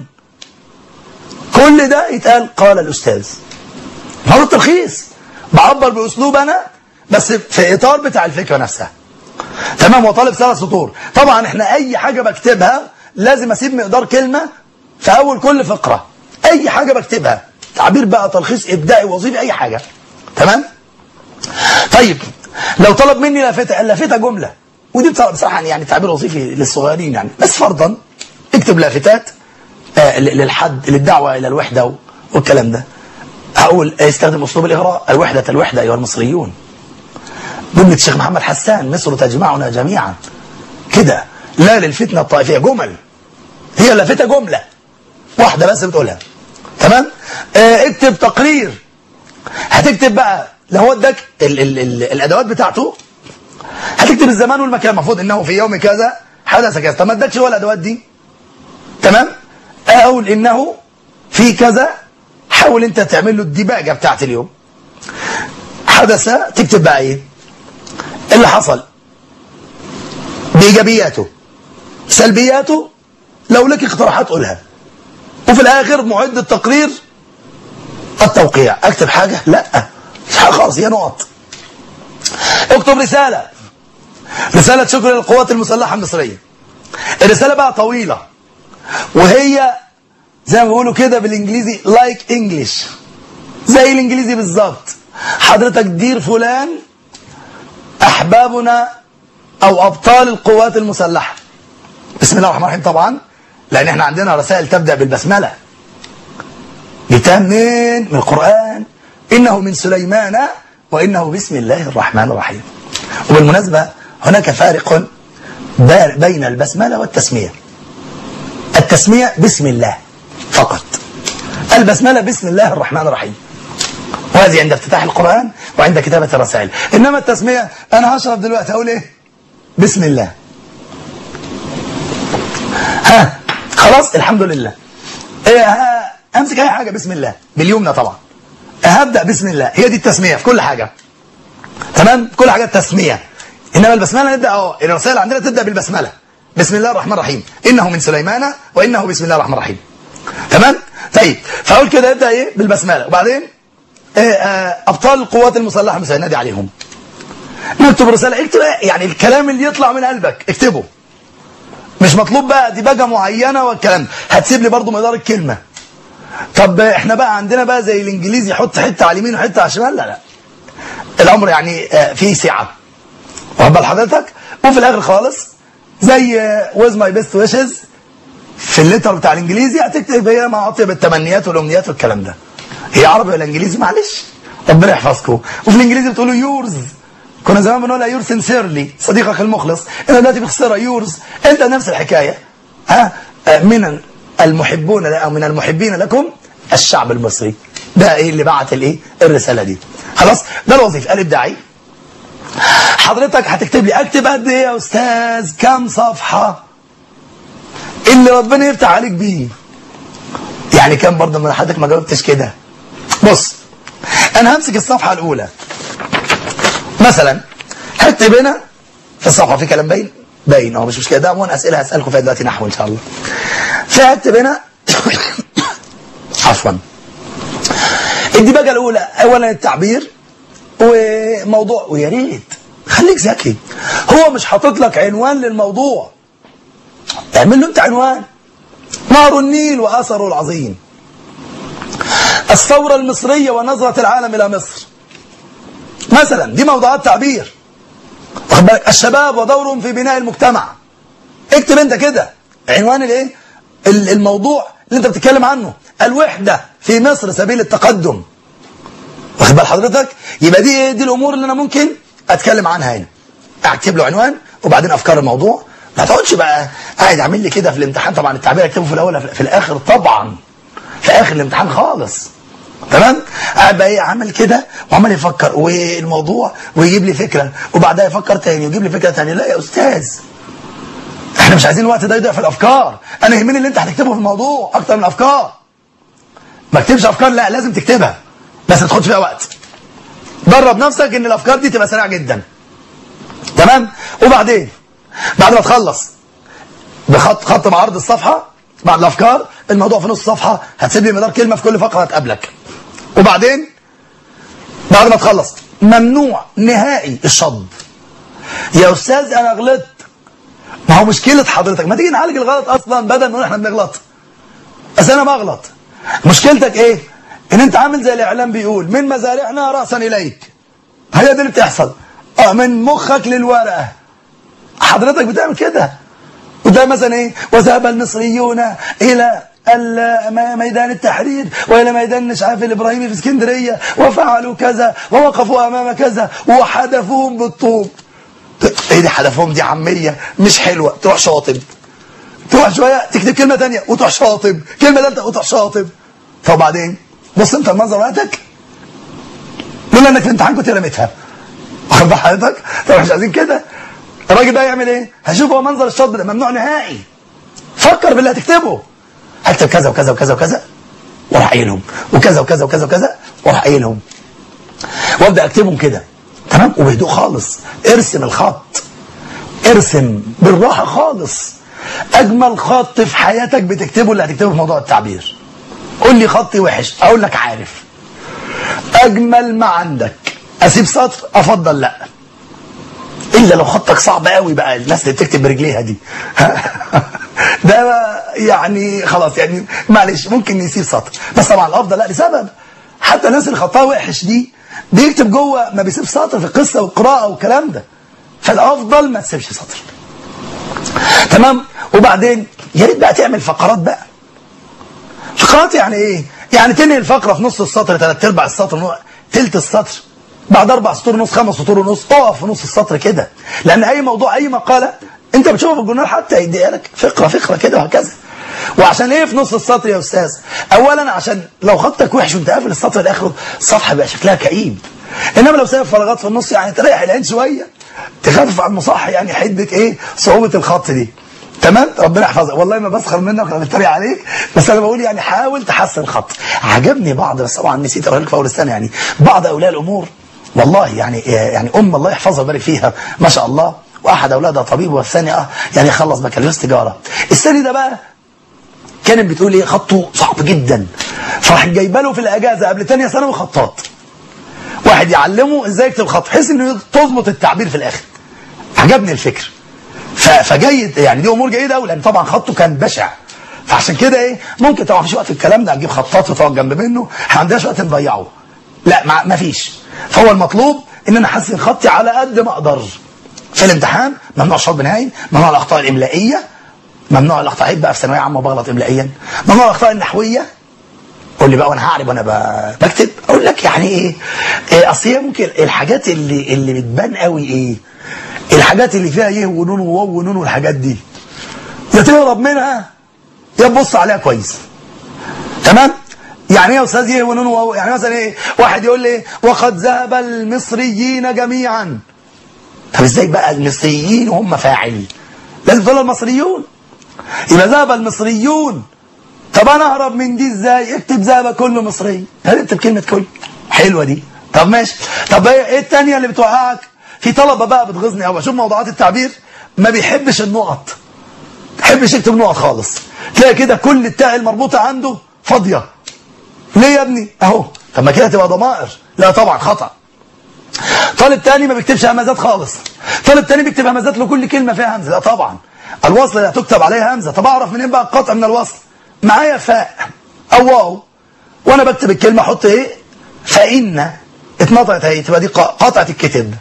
[SPEAKER 1] كل ده يتقال قال الاستاذ ما هو التلخيص بعبر باسلوب انا بس في اطار بتاع الفكره نفسها تمام وطالب ثلاث سطور طبعا احنا اي حاجه بكتبها لازم اسيب مقدار كلمه في اول كل فقره اي حاجه بكتبها تعبير بقى تلخيص ابداعي وظيفي اي حاجه تمام طيب لو طلب مني لافته اللافته جمله ودي بصراحه يعني تعبير وظيفي للصغيرين يعني بس فرضا اكتب لافتات آه للحد للدعوه الى الوحده والكلام ده هقول استخدم اسلوب الاغراء الوحده الوحده ايها المصريون جمله الشيخ محمد حسان مصر تجمعنا جميعا كده لا للفتنه الطائفيه جمل هي لافته جمله واحده بس بتقولها تمام اه اكتب تقرير هتكتب بقى لو هو اداك ال ال ال الادوات بتاعته هتكتب الزمان والمكان المفروض انه في يوم كذا حدث كذا طب ما اداكش هو الادوات دي تمام اقول انه في كذا حاول انت تعمل له الديباجه بتاعت اليوم حدث تكتب بقى ايه اللي حصل بايجابياته سلبياته لو لك اقتراحات قولها وفي الاخر معد التقرير التوقيع اكتب حاجه لا مش حاجه خالص هي نقط اكتب رساله رساله شكر للقوات المسلحه المصريه الرساله بقى طويله وهي زي ما بيقولوا كده بالانجليزي لايك انجلش زي الانجليزي بالظبط حضرتك دير فلان احبابنا او ابطال القوات المسلحه بسم الله الرحمن الرحيم طبعا لان احنا عندنا رسائل تبدا بالبسمله جبتها منين من القران انه من سليمان وانه بسم الله الرحمن الرحيم وبالمناسبه هناك فارق بين البسمله والتسميه التسميه بسم الله فقط البسمله بسم الله الرحمن الرحيم وهذه عند افتتاح القرآن وعند كتابة الرسائل إنما التسمية أنا هشرب دلوقتي أقول إيه بسم الله ها خلاص الحمد لله إيه ها أمسك أي حاجة بسم الله باليمنى طبعا هبدأ بسم الله هي دي التسمية في كل حاجة تمام كل حاجة التسمية إنما البسملة نبدأ أهو الرسائل عندنا تبدأ بالبسملة بسم الله الرحمن الرحيم إنه من سليمان وإنه بسم الله الرحمن الرحيم تمام طيب فأقول كده يبدأ إيه بالبسملة وبعدين إيه آه أبطال القوات المسلحة مش هينادي عليهم نكتب رسالة اكتب يعني الكلام اللي يطلع من قلبك اكتبه مش مطلوب بقى ديباجة معينة والكلام هتسيب لي برضو مدار الكلمة طب احنا بقى عندنا بقى زي الانجليزي حط حتة على اليمين وحتة على الشمال لا لا الامر يعني آه فيه سعة واخد بال حضرتك وفي الاخر خالص زي ويز ماي بيست ويشز في الليتر بتاع الانجليزي هتكتب هي مع اطيب التمنيات والامنيات والكلام ده هي عربي ولا انجليزي معلش ربنا يحفظكم وفي الانجليزي بتقولوا يورز كنا زمان بنقولها يور سنسيرلي صديقك المخلص انا دلوقتي بخسرها يورز انت نفس الحكايه ها من المحبون او من المحبين لكم الشعب المصري ده ايه اللي بعت الايه الرساله دي خلاص ده الوظيفه الابداعي حضرتك هتكتب لي اكتب قد ايه يا استاذ كام صفحه اللي ربنا يفتح عليك بيه يعني كام برضه من حضرتك ما جاوبتش كده بص انا همسك الصفحه الاولى مثلا هكتب هنا في الصفحه في كلام باين باين اه مش مشكله ده عموما اسئله هسالكم فيها دلوقتي نحو ان شاء الله فهكتب هنا عفوا الديباجه الاولى اولا التعبير وموضوع ويا ريت خليك ذكي هو مش حاطط لك عنوان للموضوع اعمل له انت عنوان نهر النيل واثره العظيم الثوره المصريه ونظره العالم الى مصر مثلا دي موضوعات تعبير واخد بالك الشباب ودورهم في بناء المجتمع اكتب انت كده عنوان الايه الموضوع اللي انت بتتكلم عنه الوحده في مصر سبيل التقدم واخد بال حضرتك يبقى دي ايه دي الامور اللي انا ممكن اتكلم عنها هنا اكتب له عنوان وبعدين افكار الموضوع ما تقعدش بقى قاعد عامل لي كده في الامتحان طبعا التعبير اكتبه في الاول في الاخر طبعا في اخر الامتحان خالص تمام قاعد بقى ايه عامل كده وعمال يفكر والموضوع ويجيب لي فكره وبعدها يفكر تاني ويجيب لي فكره تانية لا يا استاذ احنا مش عايزين الوقت ده يضيع في الافكار انا يهمني اللي انت هتكتبه في الموضوع اكتر من الافكار ما اكتبش افكار لا لازم تكتبها بس تاخد فيها وقت درب نفسك ان الافكار دي تبقى سريعه جدا تمام وبعدين بعد ما تخلص بخط خط بعرض الصفحه بعد الافكار الموضوع في نص صفحه هتسيب لي مدار كلمه في كل فقره هتقابلك وبعدين بعد ما تخلص ممنوع نهائي الشطب يا استاذ انا غلطت ما هو مشكله حضرتك ما تيجي نعالج الغلط اصلا بدل ما نقول احنا بنغلط بس انا بغلط مشكلتك ايه ان انت عامل زي الاعلام بيقول من مزارعنا راسا اليك هي دي اللي بتحصل اه من مخك للورقه حضرتك بتعمل كده وده مثلا ايه وذهب المصريون الى ميدان التحرير والى ميدان مش عارف الابراهيمي في اسكندريه وفعلوا كذا ووقفوا امام كذا وحدفوهم بالطوب ايه دي حدفهم دي عاميه مش حلوه تروح شاطب تروح شويه تكتب كلمه ثانيه وتروح شاطب كلمه ثالثه وتروح شاطب طب وبعدين بص انت المنظر وقتك لولا انك في الامتحان كنت رميتها واخد بال حضرتك طب مش عايزين كده الراجل ده يعمل ايه هشوف هو منظر الشطب ده ممنوع نهائي فكر باللي هتكتبه هكتب كذا وكذا وكذا وكذا واروح قايلهم وكذا وكذا وكذا وكذا واروح قايلهم وابدا اكتبهم كده تمام وبهدوء خالص ارسم الخط ارسم بالراحه خالص اجمل خط في حياتك بتكتبه اللي هتكتبه في موضوع التعبير قول لي خطي وحش اقول لك عارف اجمل ما عندك اسيب سطر افضل لا الا لو خطك صعب قوي بقى الناس اللي بتكتب برجليها دي ده يعني خلاص يعني معلش ممكن نسيب سطر بس طبعا الافضل لا لسبب حتى الناس اللي خطها وحش دي بيكتب جوه ما بيسيب سطر في القصه والقراءه والكلام ده فالافضل ما تسيبش سطر تمام وبعدين يا ريت بقى تعمل فقرات بقى فقرات يعني ايه يعني تنهي الفقره في نص السطر ثلاث ارباع السطر تلت السطر بعد اربع سطور ونص خمس سطور ونص اقف في نص السطر كده لان اي موضوع اي مقاله انت بتشوفها في الجورنال حتى يديها لك فقره فقره كده وهكذا وعشان ايه في نص السطر يا استاذ اولا عشان لو خطك وحش وانت قافل السطر لاخره الصفحه بقى شكلها كئيب انما لو سايب فراغات في النص يعني تريح العين شويه تخفف عن المصح يعني حده ايه صعوبه الخط دي تمام ربنا يحفظك والله ما بسخر منك ولا بتريق عليك بس انا بقول يعني حاول تحسن الخط عجبني بعض بس طبعا نسيت اقول لك في اول السنه يعني بعض اولياء الامور والله يعني يعني ام الله يحفظها ويبارك فيها ما شاء الله واحد اولادها طبيب والثاني اه يعني خلص بكالوريوس تجاره الثاني ده بقى كانت بتقول ايه خطه صعب جدا فراح جايبه له في الاجازه قبل ثانيه ثانوي خطاط واحد يعلمه ازاي يكتب خط بحيث انه تظبط التعبير في الاخر عجبني الفكر فجيد يعني دي امور جيده قوي لان طبعا خطه كان بشع فعشان كده ايه ممكن طبعا مفيش وقت الكلام ده هتجيب خطاط وتقعد جنب منه احنا ما عندناش وقت نضيعه لا ما فيش فهو المطلوب ان انا احسن خطي على قد ما اقدر في الامتحان ممنوع الشطب نهائي ممنوع الاخطاء الاملائيه ممنوع الاخطاء عيب بقى في ثانويه عامه بغلط املائيا ممنوع الاخطاء النحويه قول لي بقى وانا هعرب وانا بكتب اقول لك يعني ايه, إيه اصل هي ممكن الحاجات اللي اللي بتبان قوي ايه الحاجات اللي فيها يه ونون وواو ونون والحاجات دي يا تهرب منها يا تبص عليها كويس تمام يعني ايه يا استاذ يه ونون وواو يعني مثلا ايه واحد يقول لي وقد ذهب المصريين جميعا طب ازاي بقى المصريين هم فاعل لازم تقول المصريون يبقى ذهب المصريون طب انا اهرب من دي ازاي اكتب ذهب كل مصري اكتب كلمه كل حلوه دي طب ماشي طب ايه الثانيه اللي بتوقعك في طلبه بقى بتغيظني قوي اشوف موضوعات التعبير ما بيحبش النقط ما بيحبش يكتب نقط خالص تلاقي كده كل التاء المربوطه عنده فاضيه ليه يا ابني اهو طب ما كده تبقى ضمائر لا طبعا خطا طالب تاني ما بيكتبش همزات خالص طالب تاني بيكتب همزات لكل كلمه فيها همزه لا طبعا الوصل لا تكتب عليها همزه طب اعرف منين بقى القطع من الوصل معايا فاء او واو وانا بكتب الكلمه احط ايه فان اتنطقت اهي تبقى دي قطعه الكتاب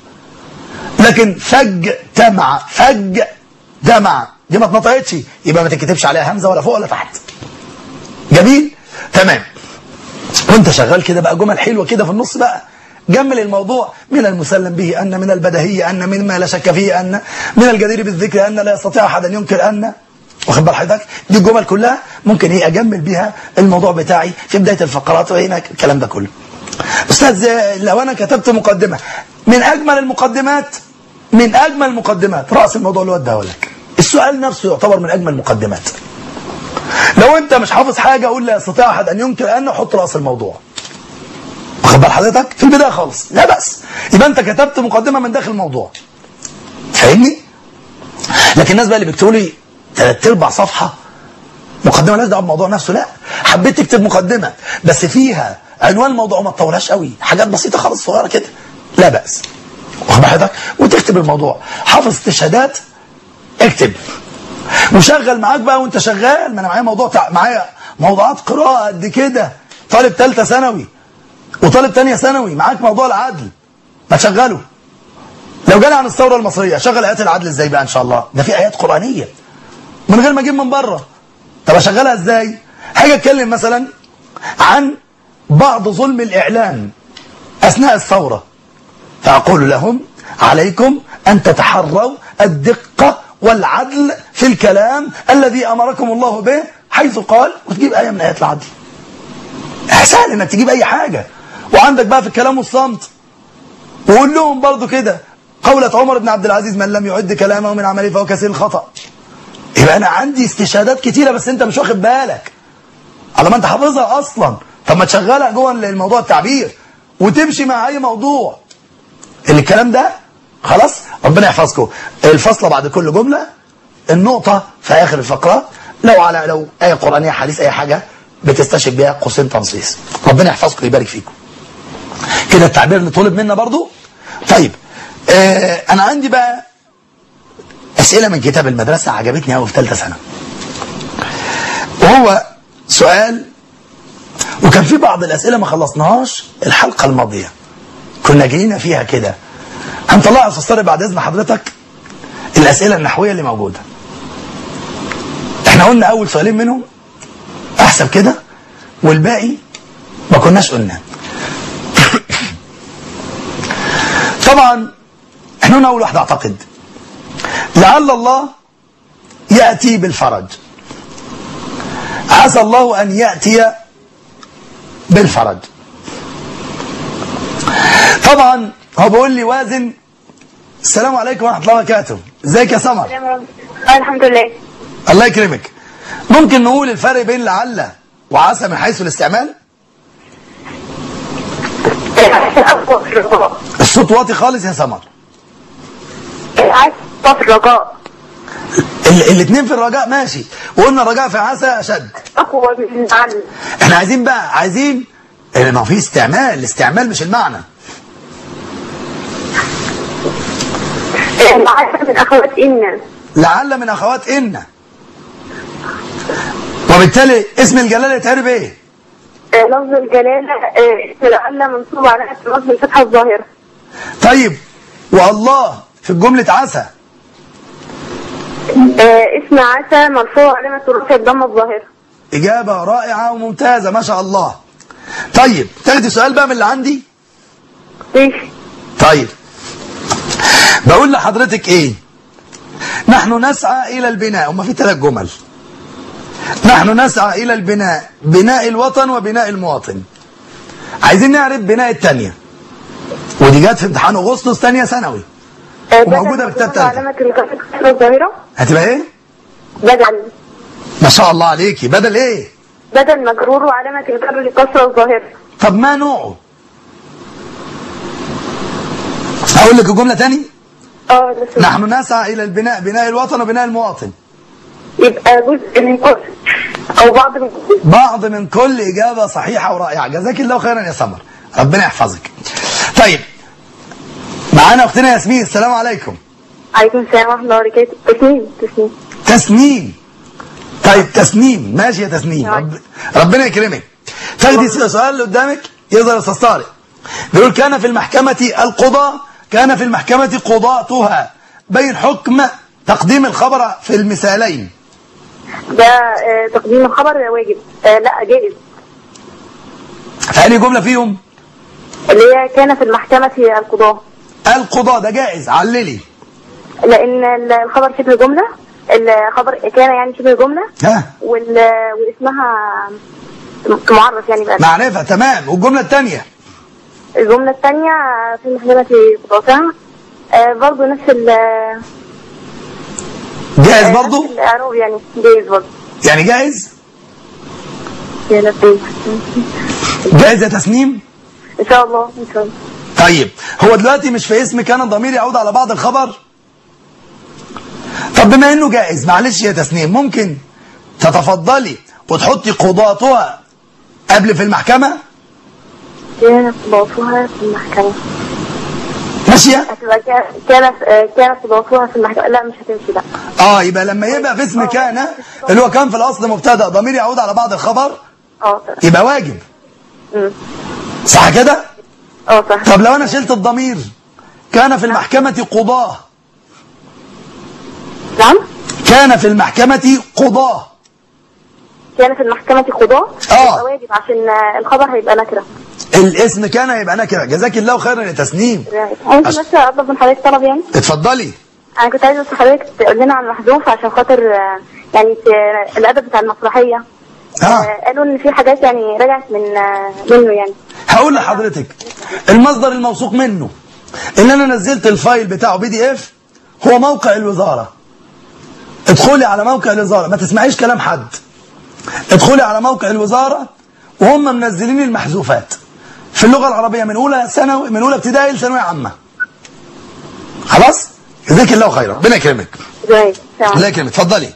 [SPEAKER 1] لكن فج تمع فج دمع دي ما اتنطقتش يبقى ما تكتبش عليها همزه ولا فوق ولا تحت جميل تمام وانت شغال كده بقى جمل حلوه كده في النص بقى جمل الموضوع من المسلم به أن من البدهي أن مما لا شك فيه أن من الجدير بالذكر أن لا يستطيع أحد أن ينكر أن واخد بال حضرتك دي الجمل كلها ممكن ايه اجمل بيها الموضوع بتاعي في بدايه الفقرات وهنا الكلام ده كله استاذ لو انا كتبت مقدمه من اجمل المقدمات من اجمل المقدمات راس الموضوع اللي هو لك السؤال نفسه يعتبر من اجمل المقدمات لو لو انت مش حافظ حاجه قول لا يستطيع احد ان ينكر انه حط راس الموضوع واخد بال حضرتك في البدايه خالص لا بأس يبقى انت كتبت مقدمه من داخل الموضوع فاهمني لكن الناس بقى اللي بيكتبوا لي ثلاث ارباع صفحه مقدمه مالهاش دعوه بالموضوع نفسه لا حبيت تكتب مقدمه بس فيها عنوان الموضوع ما تطولهاش قوي حاجات بسيطه خالص صغيره كده لا باس واخد بال حضرتك وتكتب الموضوع حافظ استشهادات اكتب وشغل معاك بقى وانت شغال ما انا معايا موضوع تع... معايا موضوعات قراءه قد كده طالب ثالثه ثانوي وطالب ثانيه ثانوي معاك موضوع العدل ما تشغله لو جالي عن الثوره المصريه شغل ايات العدل ازاي بقى ان شاء الله ده في ايات قرانيه من غير ما اجيب من بره طب اشغلها ازاي حاجه اتكلم مثلا عن بعض ظلم الاعلام اثناء الثوره فاقول لهم عليكم ان تتحروا الدقه والعدل في الكلام الذي امركم الله به حيث قال وتجيب ايه من ايات العدل سهل انك تجيب اي حاجه وعندك بقى في الكلام والصمت وقول لهم برضو كده قولة عمر بن عبد العزيز من لم يعد كلامه من عمله فهو كثير الخطأ يبقى انا عندي استشهادات كتيرة بس انت مش واخد بالك على ما انت حافظها اصلا طب ما تشغلها جوه الموضوع التعبير وتمشي مع اي موضوع اللي الكلام ده خلاص ربنا يحفظكم الفصلة بعد كل جملة النقطة في اخر الفقرة لو على لو ايه قرآنية حديث اي حاجة بتستشهد بيها قوسين تنصيص ربنا يحفظكم ويبارك فيكم كده التعبير اللي طلب منا برضو طيب آه انا عندي بقى اسئله من كتاب المدرسه عجبتني قوي في ثالثه سنه وهو سؤال وكان في بعض الاسئله ما خلصناهاش الحلقه الماضيه كنا جينا فيها كده هنطلعها يا استاذ طارق بعد اذن حضرتك الاسئله النحويه اللي موجوده احنا قلنا اول سؤالين منهم احسب كده والباقي ما كناش قلنا طبعا احنا قلنا اول واحده اعتقد لعل الله ياتي بالفرج عسى الله ان ياتي بالفرج طبعا هو بيقول لي وازن السلام عليكم ورحمه الله وبركاته ازيك يا سمر
[SPEAKER 2] الحمد لله
[SPEAKER 1] الله يكرمك ممكن نقول الفرق بين لعل وعسى من حيث الاستعمال الصوت واطي خالص يا سمر
[SPEAKER 2] عايز صف الرجاء
[SPEAKER 1] الاثنين في الرجاء ماشي وقلنا الرجاء في عسى اشد
[SPEAKER 2] اقوى من العلم
[SPEAKER 1] احنا عايزين بقى عايزين إيه، ما في استعمال الاستعمال مش المعنى
[SPEAKER 2] معاذ من اخوات ان
[SPEAKER 1] لعل من اخوات ان وبالتالي اسم الجلاله يتعرب ايه
[SPEAKER 2] آه، لفظ الجلاله آه، اسم لعل منصوب على لفظ الفتحه الظاهره
[SPEAKER 1] طيب والله في جمله عسى
[SPEAKER 2] آه، اسم عسى مرفوع علامه الرفع الضمه الظاهره
[SPEAKER 1] اجابه رائعه وممتازه ما شاء الله طيب تاخدي سؤال بقى من اللي عندي
[SPEAKER 2] ماشي
[SPEAKER 1] طيب بقول لحضرتك ايه نحن نسعى الى البناء هما في ثلاث جمل نحن نسعى الى البناء بناء الوطن وبناء المواطن عايزين نعرف بناء الثانيه ودي جت في امتحان اغسطس ثانيه ثانوي
[SPEAKER 2] آه،
[SPEAKER 1] وموجودة
[SPEAKER 2] بدل
[SPEAKER 1] في كتاب
[SPEAKER 2] مرفوع
[SPEAKER 1] تالتة.
[SPEAKER 2] علامه الكسره الظاهره
[SPEAKER 1] هتبقى ايه
[SPEAKER 2] بدل
[SPEAKER 1] ما شاء الله عليكي بدل ايه
[SPEAKER 2] بدل مجرور وعلامه الجر الكسره الظاهره
[SPEAKER 1] طب ما نوعه هقول لك الجمله تاني
[SPEAKER 2] اه ده سؤال.
[SPEAKER 1] نحن نسعى الى البناء بناء الوطن وبناء المواطن
[SPEAKER 2] يبقى جزء من كل او بعض من كل
[SPEAKER 1] بعض من كل إجابة صحيحة ورائعة جزاك الله خيرا يا سمر ربنا يحفظك طيب معانا أختنا ياسمين السلام عليكم
[SPEAKER 2] عليكم السلام ورحمه الله وبركاته تسنيم تسنيم
[SPEAKER 1] تسنيم طيب تسنيم ماشي يا تسنيم رب... ربنا يكرمك تاخدي السؤال اللي قدامك يظهر يا استاذ طارق بيقول كان في المحكمة القضاء كان في المحكمة قضاتها بين حكم تقديم الخبر في المثالين
[SPEAKER 2] ده آه، تقديم الخبر واجب آه، لا جائز
[SPEAKER 1] فأني جملة فيهم
[SPEAKER 2] اللي هي كان في المحكمة القضاء
[SPEAKER 1] القضاء ده جائز عللي
[SPEAKER 2] لأن ال- الخبر شبه جملة الخبر كان يعني شبه جملة
[SPEAKER 1] ها
[SPEAKER 2] وال... واسمها معرف يعني بقى
[SPEAKER 1] معرفة تمام والجملة الثانية
[SPEAKER 2] الجملة الثانية في محكمة قضاتها آه، برضه نفس ال
[SPEAKER 1] جائز
[SPEAKER 2] آه،
[SPEAKER 1] برضو
[SPEAKER 2] نفس الإعراب يعني جائز برضه
[SPEAKER 1] يعني جائز
[SPEAKER 2] يا لبيك
[SPEAKER 1] جاهز يا تسنيم
[SPEAKER 2] ان شاء الله ان شاء الله
[SPEAKER 1] طيب هو دلوقتي مش في اسم كان الضمير يعود على بعض الخبر طب بما انه جائز معلش يا تسنيم ممكن تتفضلي وتحطي قضاتها قبل في المحكمة
[SPEAKER 2] كان قضاتها في المحكمة
[SPEAKER 1] ماشية
[SPEAKER 2] هتبقى كان كان كان قضاتها في المحكمة لا مش هتمشي لا
[SPEAKER 1] اه يبقى لما يبقى في اسم كان اللي هو كان في الاصل مبتدا ضمير يعود على بعض الخبر
[SPEAKER 2] اه صح
[SPEAKER 1] يبقى واجب
[SPEAKER 2] أمم.
[SPEAKER 1] صح كده
[SPEAKER 2] اه صح
[SPEAKER 1] طب لو انا شلت الضمير كان في المحكمة قضاه
[SPEAKER 2] نعم
[SPEAKER 1] كان في المحكمة قضاه
[SPEAKER 2] كان في المحكمة قضاء
[SPEAKER 1] آه.
[SPEAKER 2] يبقى واجب عشان آه، الخبر هيبقى نكرة
[SPEAKER 1] الاسم كان هيبقى نكره جزاك الله خيرا يا تسنيم
[SPEAKER 2] ممكن
[SPEAKER 1] عش-
[SPEAKER 2] بس اطلب من حضرتك طلب يعني
[SPEAKER 1] اتفضلي
[SPEAKER 2] انا كنت عايزه بس حضرتك تقول لنا عن محذوف عشان خاطر آه، يعني ت- الادب بتاع المسرحيه
[SPEAKER 1] اه
[SPEAKER 2] آه، قالوا ان في حاجات يعني رجعت من آه، منه يعني
[SPEAKER 1] هقول لحضرتك المصدر الموثوق منه ان انا نزلت الفايل بتاعه بي دي اف هو موقع الوزارة ادخلي على موقع الوزارة ما تسمعيش كلام حد ادخلي على موقع الوزارة وهم منزلين المحذوفات في اللغة العربية من اولى ثانوي من اولى ابتدائي لثانوية عامة خلاص جزاك الله خيرا ربنا يكرمك
[SPEAKER 2] ازاي
[SPEAKER 1] الله يكرمك اتفضلي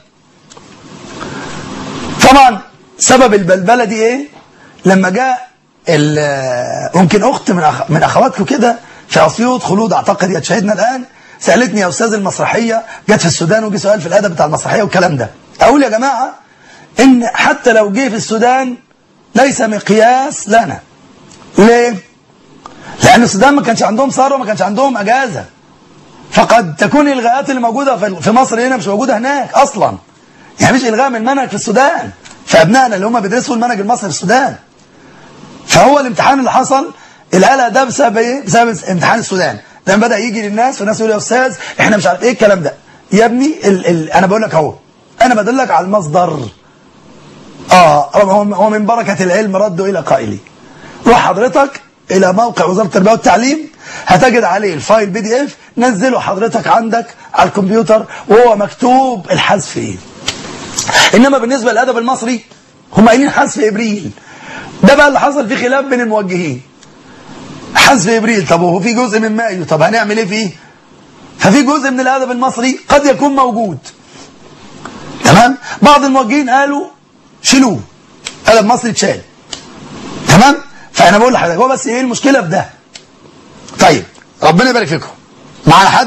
[SPEAKER 1] طبعا سبب البلبله دي ايه لما جاء ال- ممكن اخت من أخ... من اخواتكم كده في اسيوط خلود اعتقد هي تشاهدنا الان سالتني يا استاذ المسرحيه جت في السودان وجي سؤال في الادب بتاع المسرحيه والكلام ده اقول يا جماعه ان حتى لو جه في السودان ليس مقياس لنا ليه لان السودان ما كانش عندهم ثروه ما كانش عندهم اجازه فقد تكون الغاءات اللي موجودة في في مصر هنا مش موجودة هناك أصلا يعني مش إلغاء من منهج في السودان فأبنائنا اللي هم بيدرسوا المنهج المصري في السودان فهو الامتحان اللي حصل القلق ده بسبب ايه؟ بسبب امتحان السودان لما بدأ يجي للناس والناس يقول يا أستاذ إحنا مش عارف إيه الكلام ده يا ابني ال ال أنا بقول لك أهو أنا بدلك على المصدر آه هو هو من بركة العلم رده إلى قائلي روح حضرتك إلى موقع وزارة التربية والتعليم هتجد عليه الفايل بي دي اف نزله حضرتك عندك على الكمبيوتر وهو مكتوب الحذف ايه انما بالنسبة للادب المصري هم قايلين حذف ابريل ده بقى اللي حصل فيه خلاف بين الموجهين حذف ابريل طب وهو في جزء من مايو طب هنعمل ايه فيه ففي جزء من الادب المصري قد يكون موجود تمام بعض الموجهين قالوا شيلوه ادب مصري اتشال تمام فانا بقول لحضرتك هو بس ايه المشكله في ده طيب ربنا يبارك فيكم معانا حد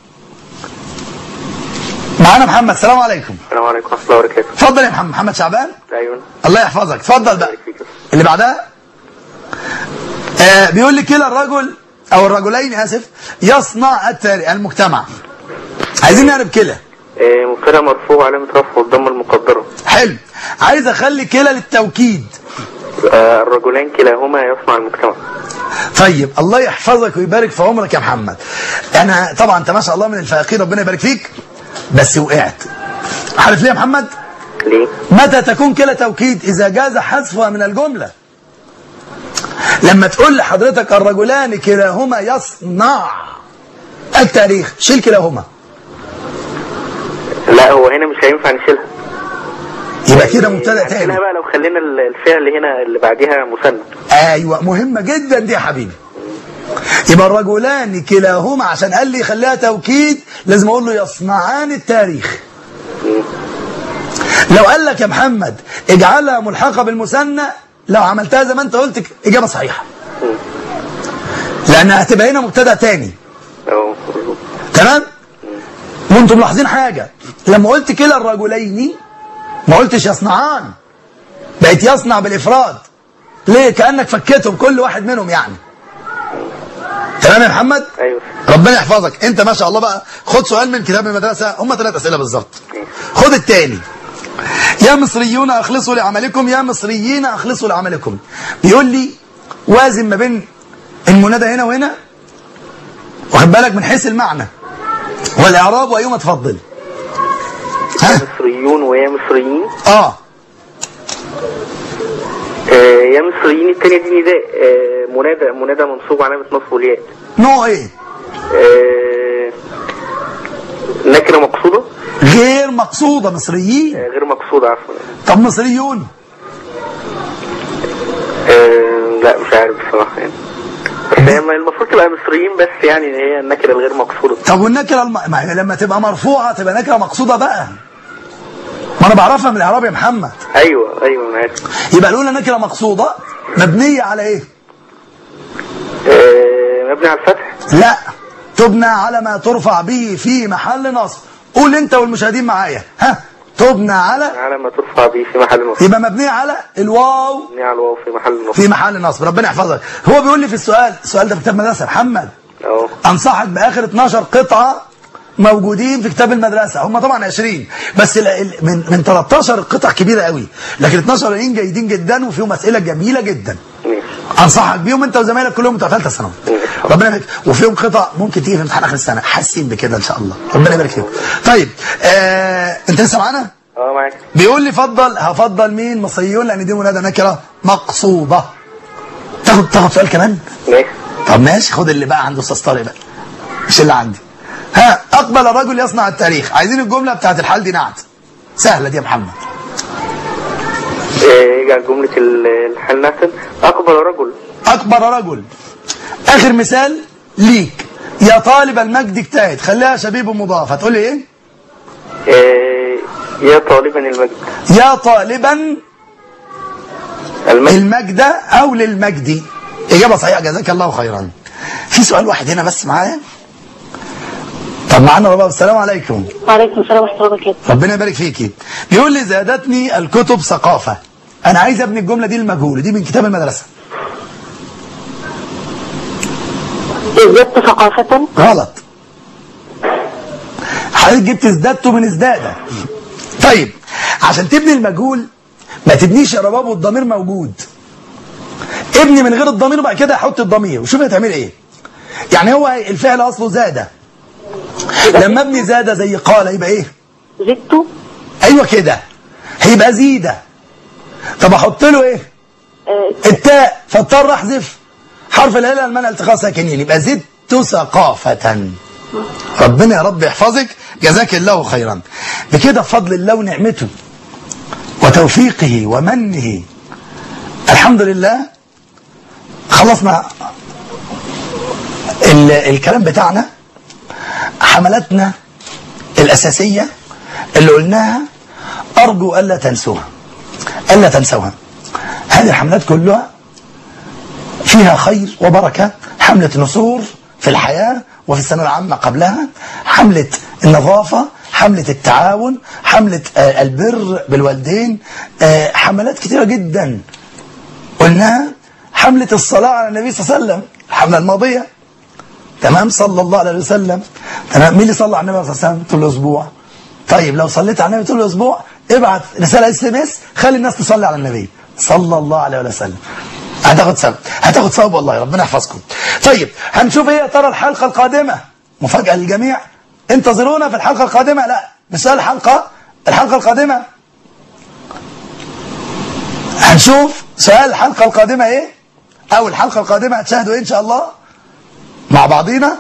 [SPEAKER 1] معانا محمد السلام عليكم
[SPEAKER 3] السلام عليكم ورحمة الله وبركاته
[SPEAKER 1] اتفضل يا محمد محمد شعبان
[SPEAKER 3] أيوة
[SPEAKER 1] الله يحفظك اتفضل بقى اللي بعدها آه بيقول لي كلا الرجل او الرجلين اسف يصنع التاري المجتمع عايزين نعرف كلا
[SPEAKER 3] آه، مبتدا مرفوع علامة رفعه الضمة المقدرة
[SPEAKER 1] حلو عايز اخلي كلا للتوكيد
[SPEAKER 3] آه، الرجلان كلاهما يصنع المجتمع
[SPEAKER 1] طيب الله يحفظك ويبارك في عمرك يا محمد انا طبعا انت ما شاء الله من الفائقين ربنا يبارك فيك بس وقعت عارف ليه يا محمد
[SPEAKER 3] ليه؟
[SPEAKER 1] متى تكون كلا توكيد اذا جاز حذفها من الجمله لما تقول لحضرتك الرجلان كلاهما يصنع التاريخ شيل كلاهما
[SPEAKER 3] لا هو هنا مش هينفع نشيلها
[SPEAKER 1] يبقى كده مبتدا
[SPEAKER 3] هنشيلها
[SPEAKER 1] تاني
[SPEAKER 3] بقى لو خلينا ال- الفعل هنا اللي بعديها مثنى
[SPEAKER 1] ايوه مهمه جدا دي يا حبيبي يبقى الرجلان كلاهما عشان قال لي خليها توكيد لازم اقول له يصنعان التاريخ لو قال لك يا محمد اجعلها ملحقه بالمثنى لو عملتها زي ما انت قلت اجابه صحيحه لانها هتبقى هنا مبتدا تاني
[SPEAKER 3] أو
[SPEAKER 1] تمام وانتم ملاحظين حاجه لما قلت كلا الرجلين ما قلتش يصنعان بقت يصنع بالافراد ليه كانك فكيتهم كل واحد منهم يعني تمام يا محمد
[SPEAKER 3] أيوة
[SPEAKER 1] ربنا يحفظك انت ما شاء الله بقى خد سؤال من كتاب المدرسه هم ثلاث اسئله بالظبط خد التاني يا مصريون اخلصوا لعملكم يا مصريين اخلصوا لعملكم بيقول لي وازن ما بين المنادى هنا وهنا واخد بالك من حيث المعنى والاعراب وايهما تفضل ها
[SPEAKER 3] مصريون ويا مصريين
[SPEAKER 1] اه
[SPEAKER 3] آه، يا مصريين التانية دي نداء آه، منادى منادى منصوب علامة نصب والياء
[SPEAKER 1] نوع ايه
[SPEAKER 3] آه، نكرة مقصودة
[SPEAKER 1] غير مقصوده مصريين
[SPEAKER 3] آه، غير مقصودة عفوا
[SPEAKER 1] طب مصريون
[SPEAKER 3] آه لا مش عارف بصراحة يعني بس هي المفروض تبقى مصريين بس يعني هي النكرة الغير مقصودة
[SPEAKER 1] طب والنكره الم... ما هي لما تبقى مرفوعه تبقى نكره مقصوده بقى ما انا بعرفها من الاعراب يا محمد
[SPEAKER 3] ايوه ايوه انا عارف
[SPEAKER 1] يبقى الاولى نكره مقصوده مبنيه على ايه
[SPEAKER 3] آه مبني على الفتح
[SPEAKER 1] لا تبنى على ما ترفع به في محل نصب قول انت والمشاهدين معايا ها تبنى على
[SPEAKER 3] على ما ترفع به في محل نصب
[SPEAKER 1] يبقى مبنيه على الواو
[SPEAKER 3] مبني على الواو في محل نصب
[SPEAKER 1] في محل نصب ربنا يحفظك هو بيقول لي في السؤال السؤال ده في كتاب مدرسه محمد
[SPEAKER 3] اهو
[SPEAKER 1] انصحك باخر 12 قطعه موجودين في كتاب المدرسه هم طبعا 20 بس ال- ال- من من 13 قطع كبيره قوي لكن 12 باقيين جيدين جدا وفيهم اسئله جميله جدا
[SPEAKER 3] ماشي
[SPEAKER 1] انصحك بيهم انت وزمايلك كلهم بتوع ثالثه ثانوي ربنا يبارك وفيهم قطع ممكن تيجي في امتحان اخر السنه حاسين بكده ان شاء الله ربنا يبارك فيكم طيب آه انت لسه معانا
[SPEAKER 3] اه معاك
[SPEAKER 1] بيقول لي فضل هفضل مين مصريون لان دي منادى نكره مقصوده تاخد تاخد سؤال كمان
[SPEAKER 3] ماشي
[SPEAKER 1] طب ماشي خد اللي بقى عنده استاذ طارق بقى مش اللي عندي ها اقبل الرجل يصنع التاريخ عايزين الجمله بتاعت الحال دي نعت سهله دي يا محمد
[SPEAKER 3] آه، يجعل جملة ال- الحال نحسن أقبل رجل
[SPEAKER 1] اكبر رجل اخر مثال ليك يا طالب المجد اجتهد خليها شبيب مضاف هتقول لي ايه
[SPEAKER 3] آه، يا طالبا المجد
[SPEAKER 1] يا طالبا
[SPEAKER 3] المجد
[SPEAKER 1] المجد او للمجد اجابه صحيحه جزاك الله خيرا في سؤال واحد هنا بس معايا طب معانا رباب السلام عليكم
[SPEAKER 2] وعليكم السلام ورحمة الله وبركاته
[SPEAKER 1] ربنا يبارك فيكي بيقول لي زادتني الكتب ثقافة أنا عايز أبني الجملة دي المجهول دي من كتاب المدرسة
[SPEAKER 2] ازددت ثقافة
[SPEAKER 1] غلط حضرتك جبت ازدادت من ازداد طيب عشان تبني المجهول ما تبنيش يا رباب والضمير موجود ابني من غير الضمير وبعد كده حط الضمير وشوف هتعمل ايه يعني هو الفعل اصله زاد لما ابني زاد زي قال يبقى ايه
[SPEAKER 2] زدت
[SPEAKER 1] ايوه كده هيبقى زيده طب احط له ايه
[SPEAKER 2] آه،
[SPEAKER 1] التاء فاضطر احذف حرف العله المنع التقاء ساكنين يبقى زدت ثقافة ربنا يا رب يحفظك جزاك الله خيرا بكده بفضل الله ونعمته وتوفيقه ومنه الحمد لله خلصنا ال- الكلام بتاعنا حملاتنا الأساسية اللي قلناها أرجو ألا تنسوها ألا تنسوها هذه الحملات كلها فيها خير وبركة حملة نصور في الحياة وفي السنة العامة قبلها حملة النظافة حملة التعاون حملة آه، البر بالوالدين آه، حملات كثيرة جدا قلناها حملة الصلاة على النبي صلى الله عليه وسلم الحملة الماضية تمام صلى الله عليه وسلم تمام مين اللي صلى على النبي صلى الله عليه وسلم طول الأسبوع طيب لو صليت على النبي طول الأسبوع ابعت رسالة اس ام اس خلي الناس تصلي على النبي صلى الله عليه وسلم هتاخد ثواب هتاخد ثواب والله ربنا يحفظكم طيب هنشوف ايه يا ترى الحلقة القادمة مفاجأة للجميع انتظرونا في الحلقة القادمة لا مش سؤال الحلقة الحلقة القادمة هنشوف سؤال الحلقة القادمة ايه او الحلقة القادمة هتشاهدوا ايه ان شاء الله مع بعضينا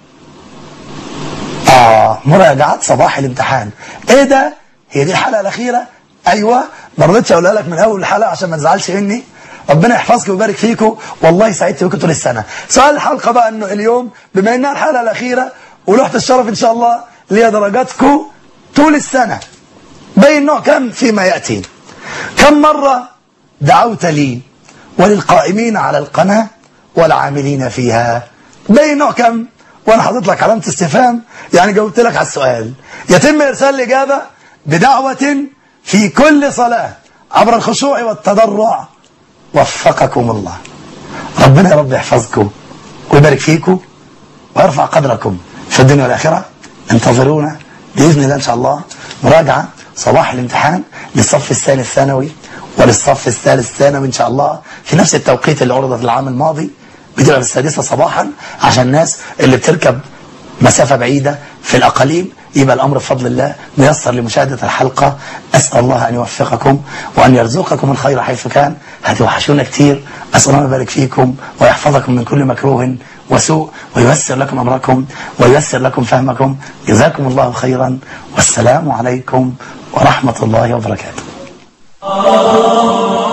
[SPEAKER 1] اه مراجعات صباح الامتحان ايه ده هي دي الحلقة الاخيرة ايوه ما رضيتش اقولها لك من اول الحلقة عشان ما تزعلش مني ربنا يحفظكم ويبارك فيكم والله سعدت بكم طول السنة سؤال الحلقة بقى انه اليوم بما انها الحلقة الاخيرة ولوحة الشرف ان شاء الله ليا درجاتكم طول السنة بين نوع كم فيما يأتي كم مرة دعوت لي وللقائمين على القناة والعاملين فيها بين نوع كم وانا حاطط لك علامة استفهام يعني جاوبت لك على السؤال يتم ارسال الاجابة بدعوة في كل صلاة عبر الخشوع والتضرع وفقكم الله ربنا يا رب يحفظكم ويبارك فيكم ويرفع قدركم في الدنيا والآخرة انتظرونا بإذن الله إن شاء الله مراجعة صباح الامتحان للصف الثاني الثانوي وللصف الثالث الثانوي إن شاء الله في نفس التوقيت اللي عرض في العام الماضي بتبقى السادسة صباحا عشان الناس اللي بتركب مسافة بعيدة في الأقاليم يبقى الأمر بفضل الله ميسر لمشاهدة الحلقة أسأل الله أن يوفقكم وأن يرزقكم الخير حيث كان هتوحشونا كتير أسأل الله أن يبارك فيكم ويحفظكم من كل مكروه وسوء وييسر لكم أمركم وييسر لكم فهمكم جزاكم الله خيرا والسلام عليكم ورحمة الله وبركاته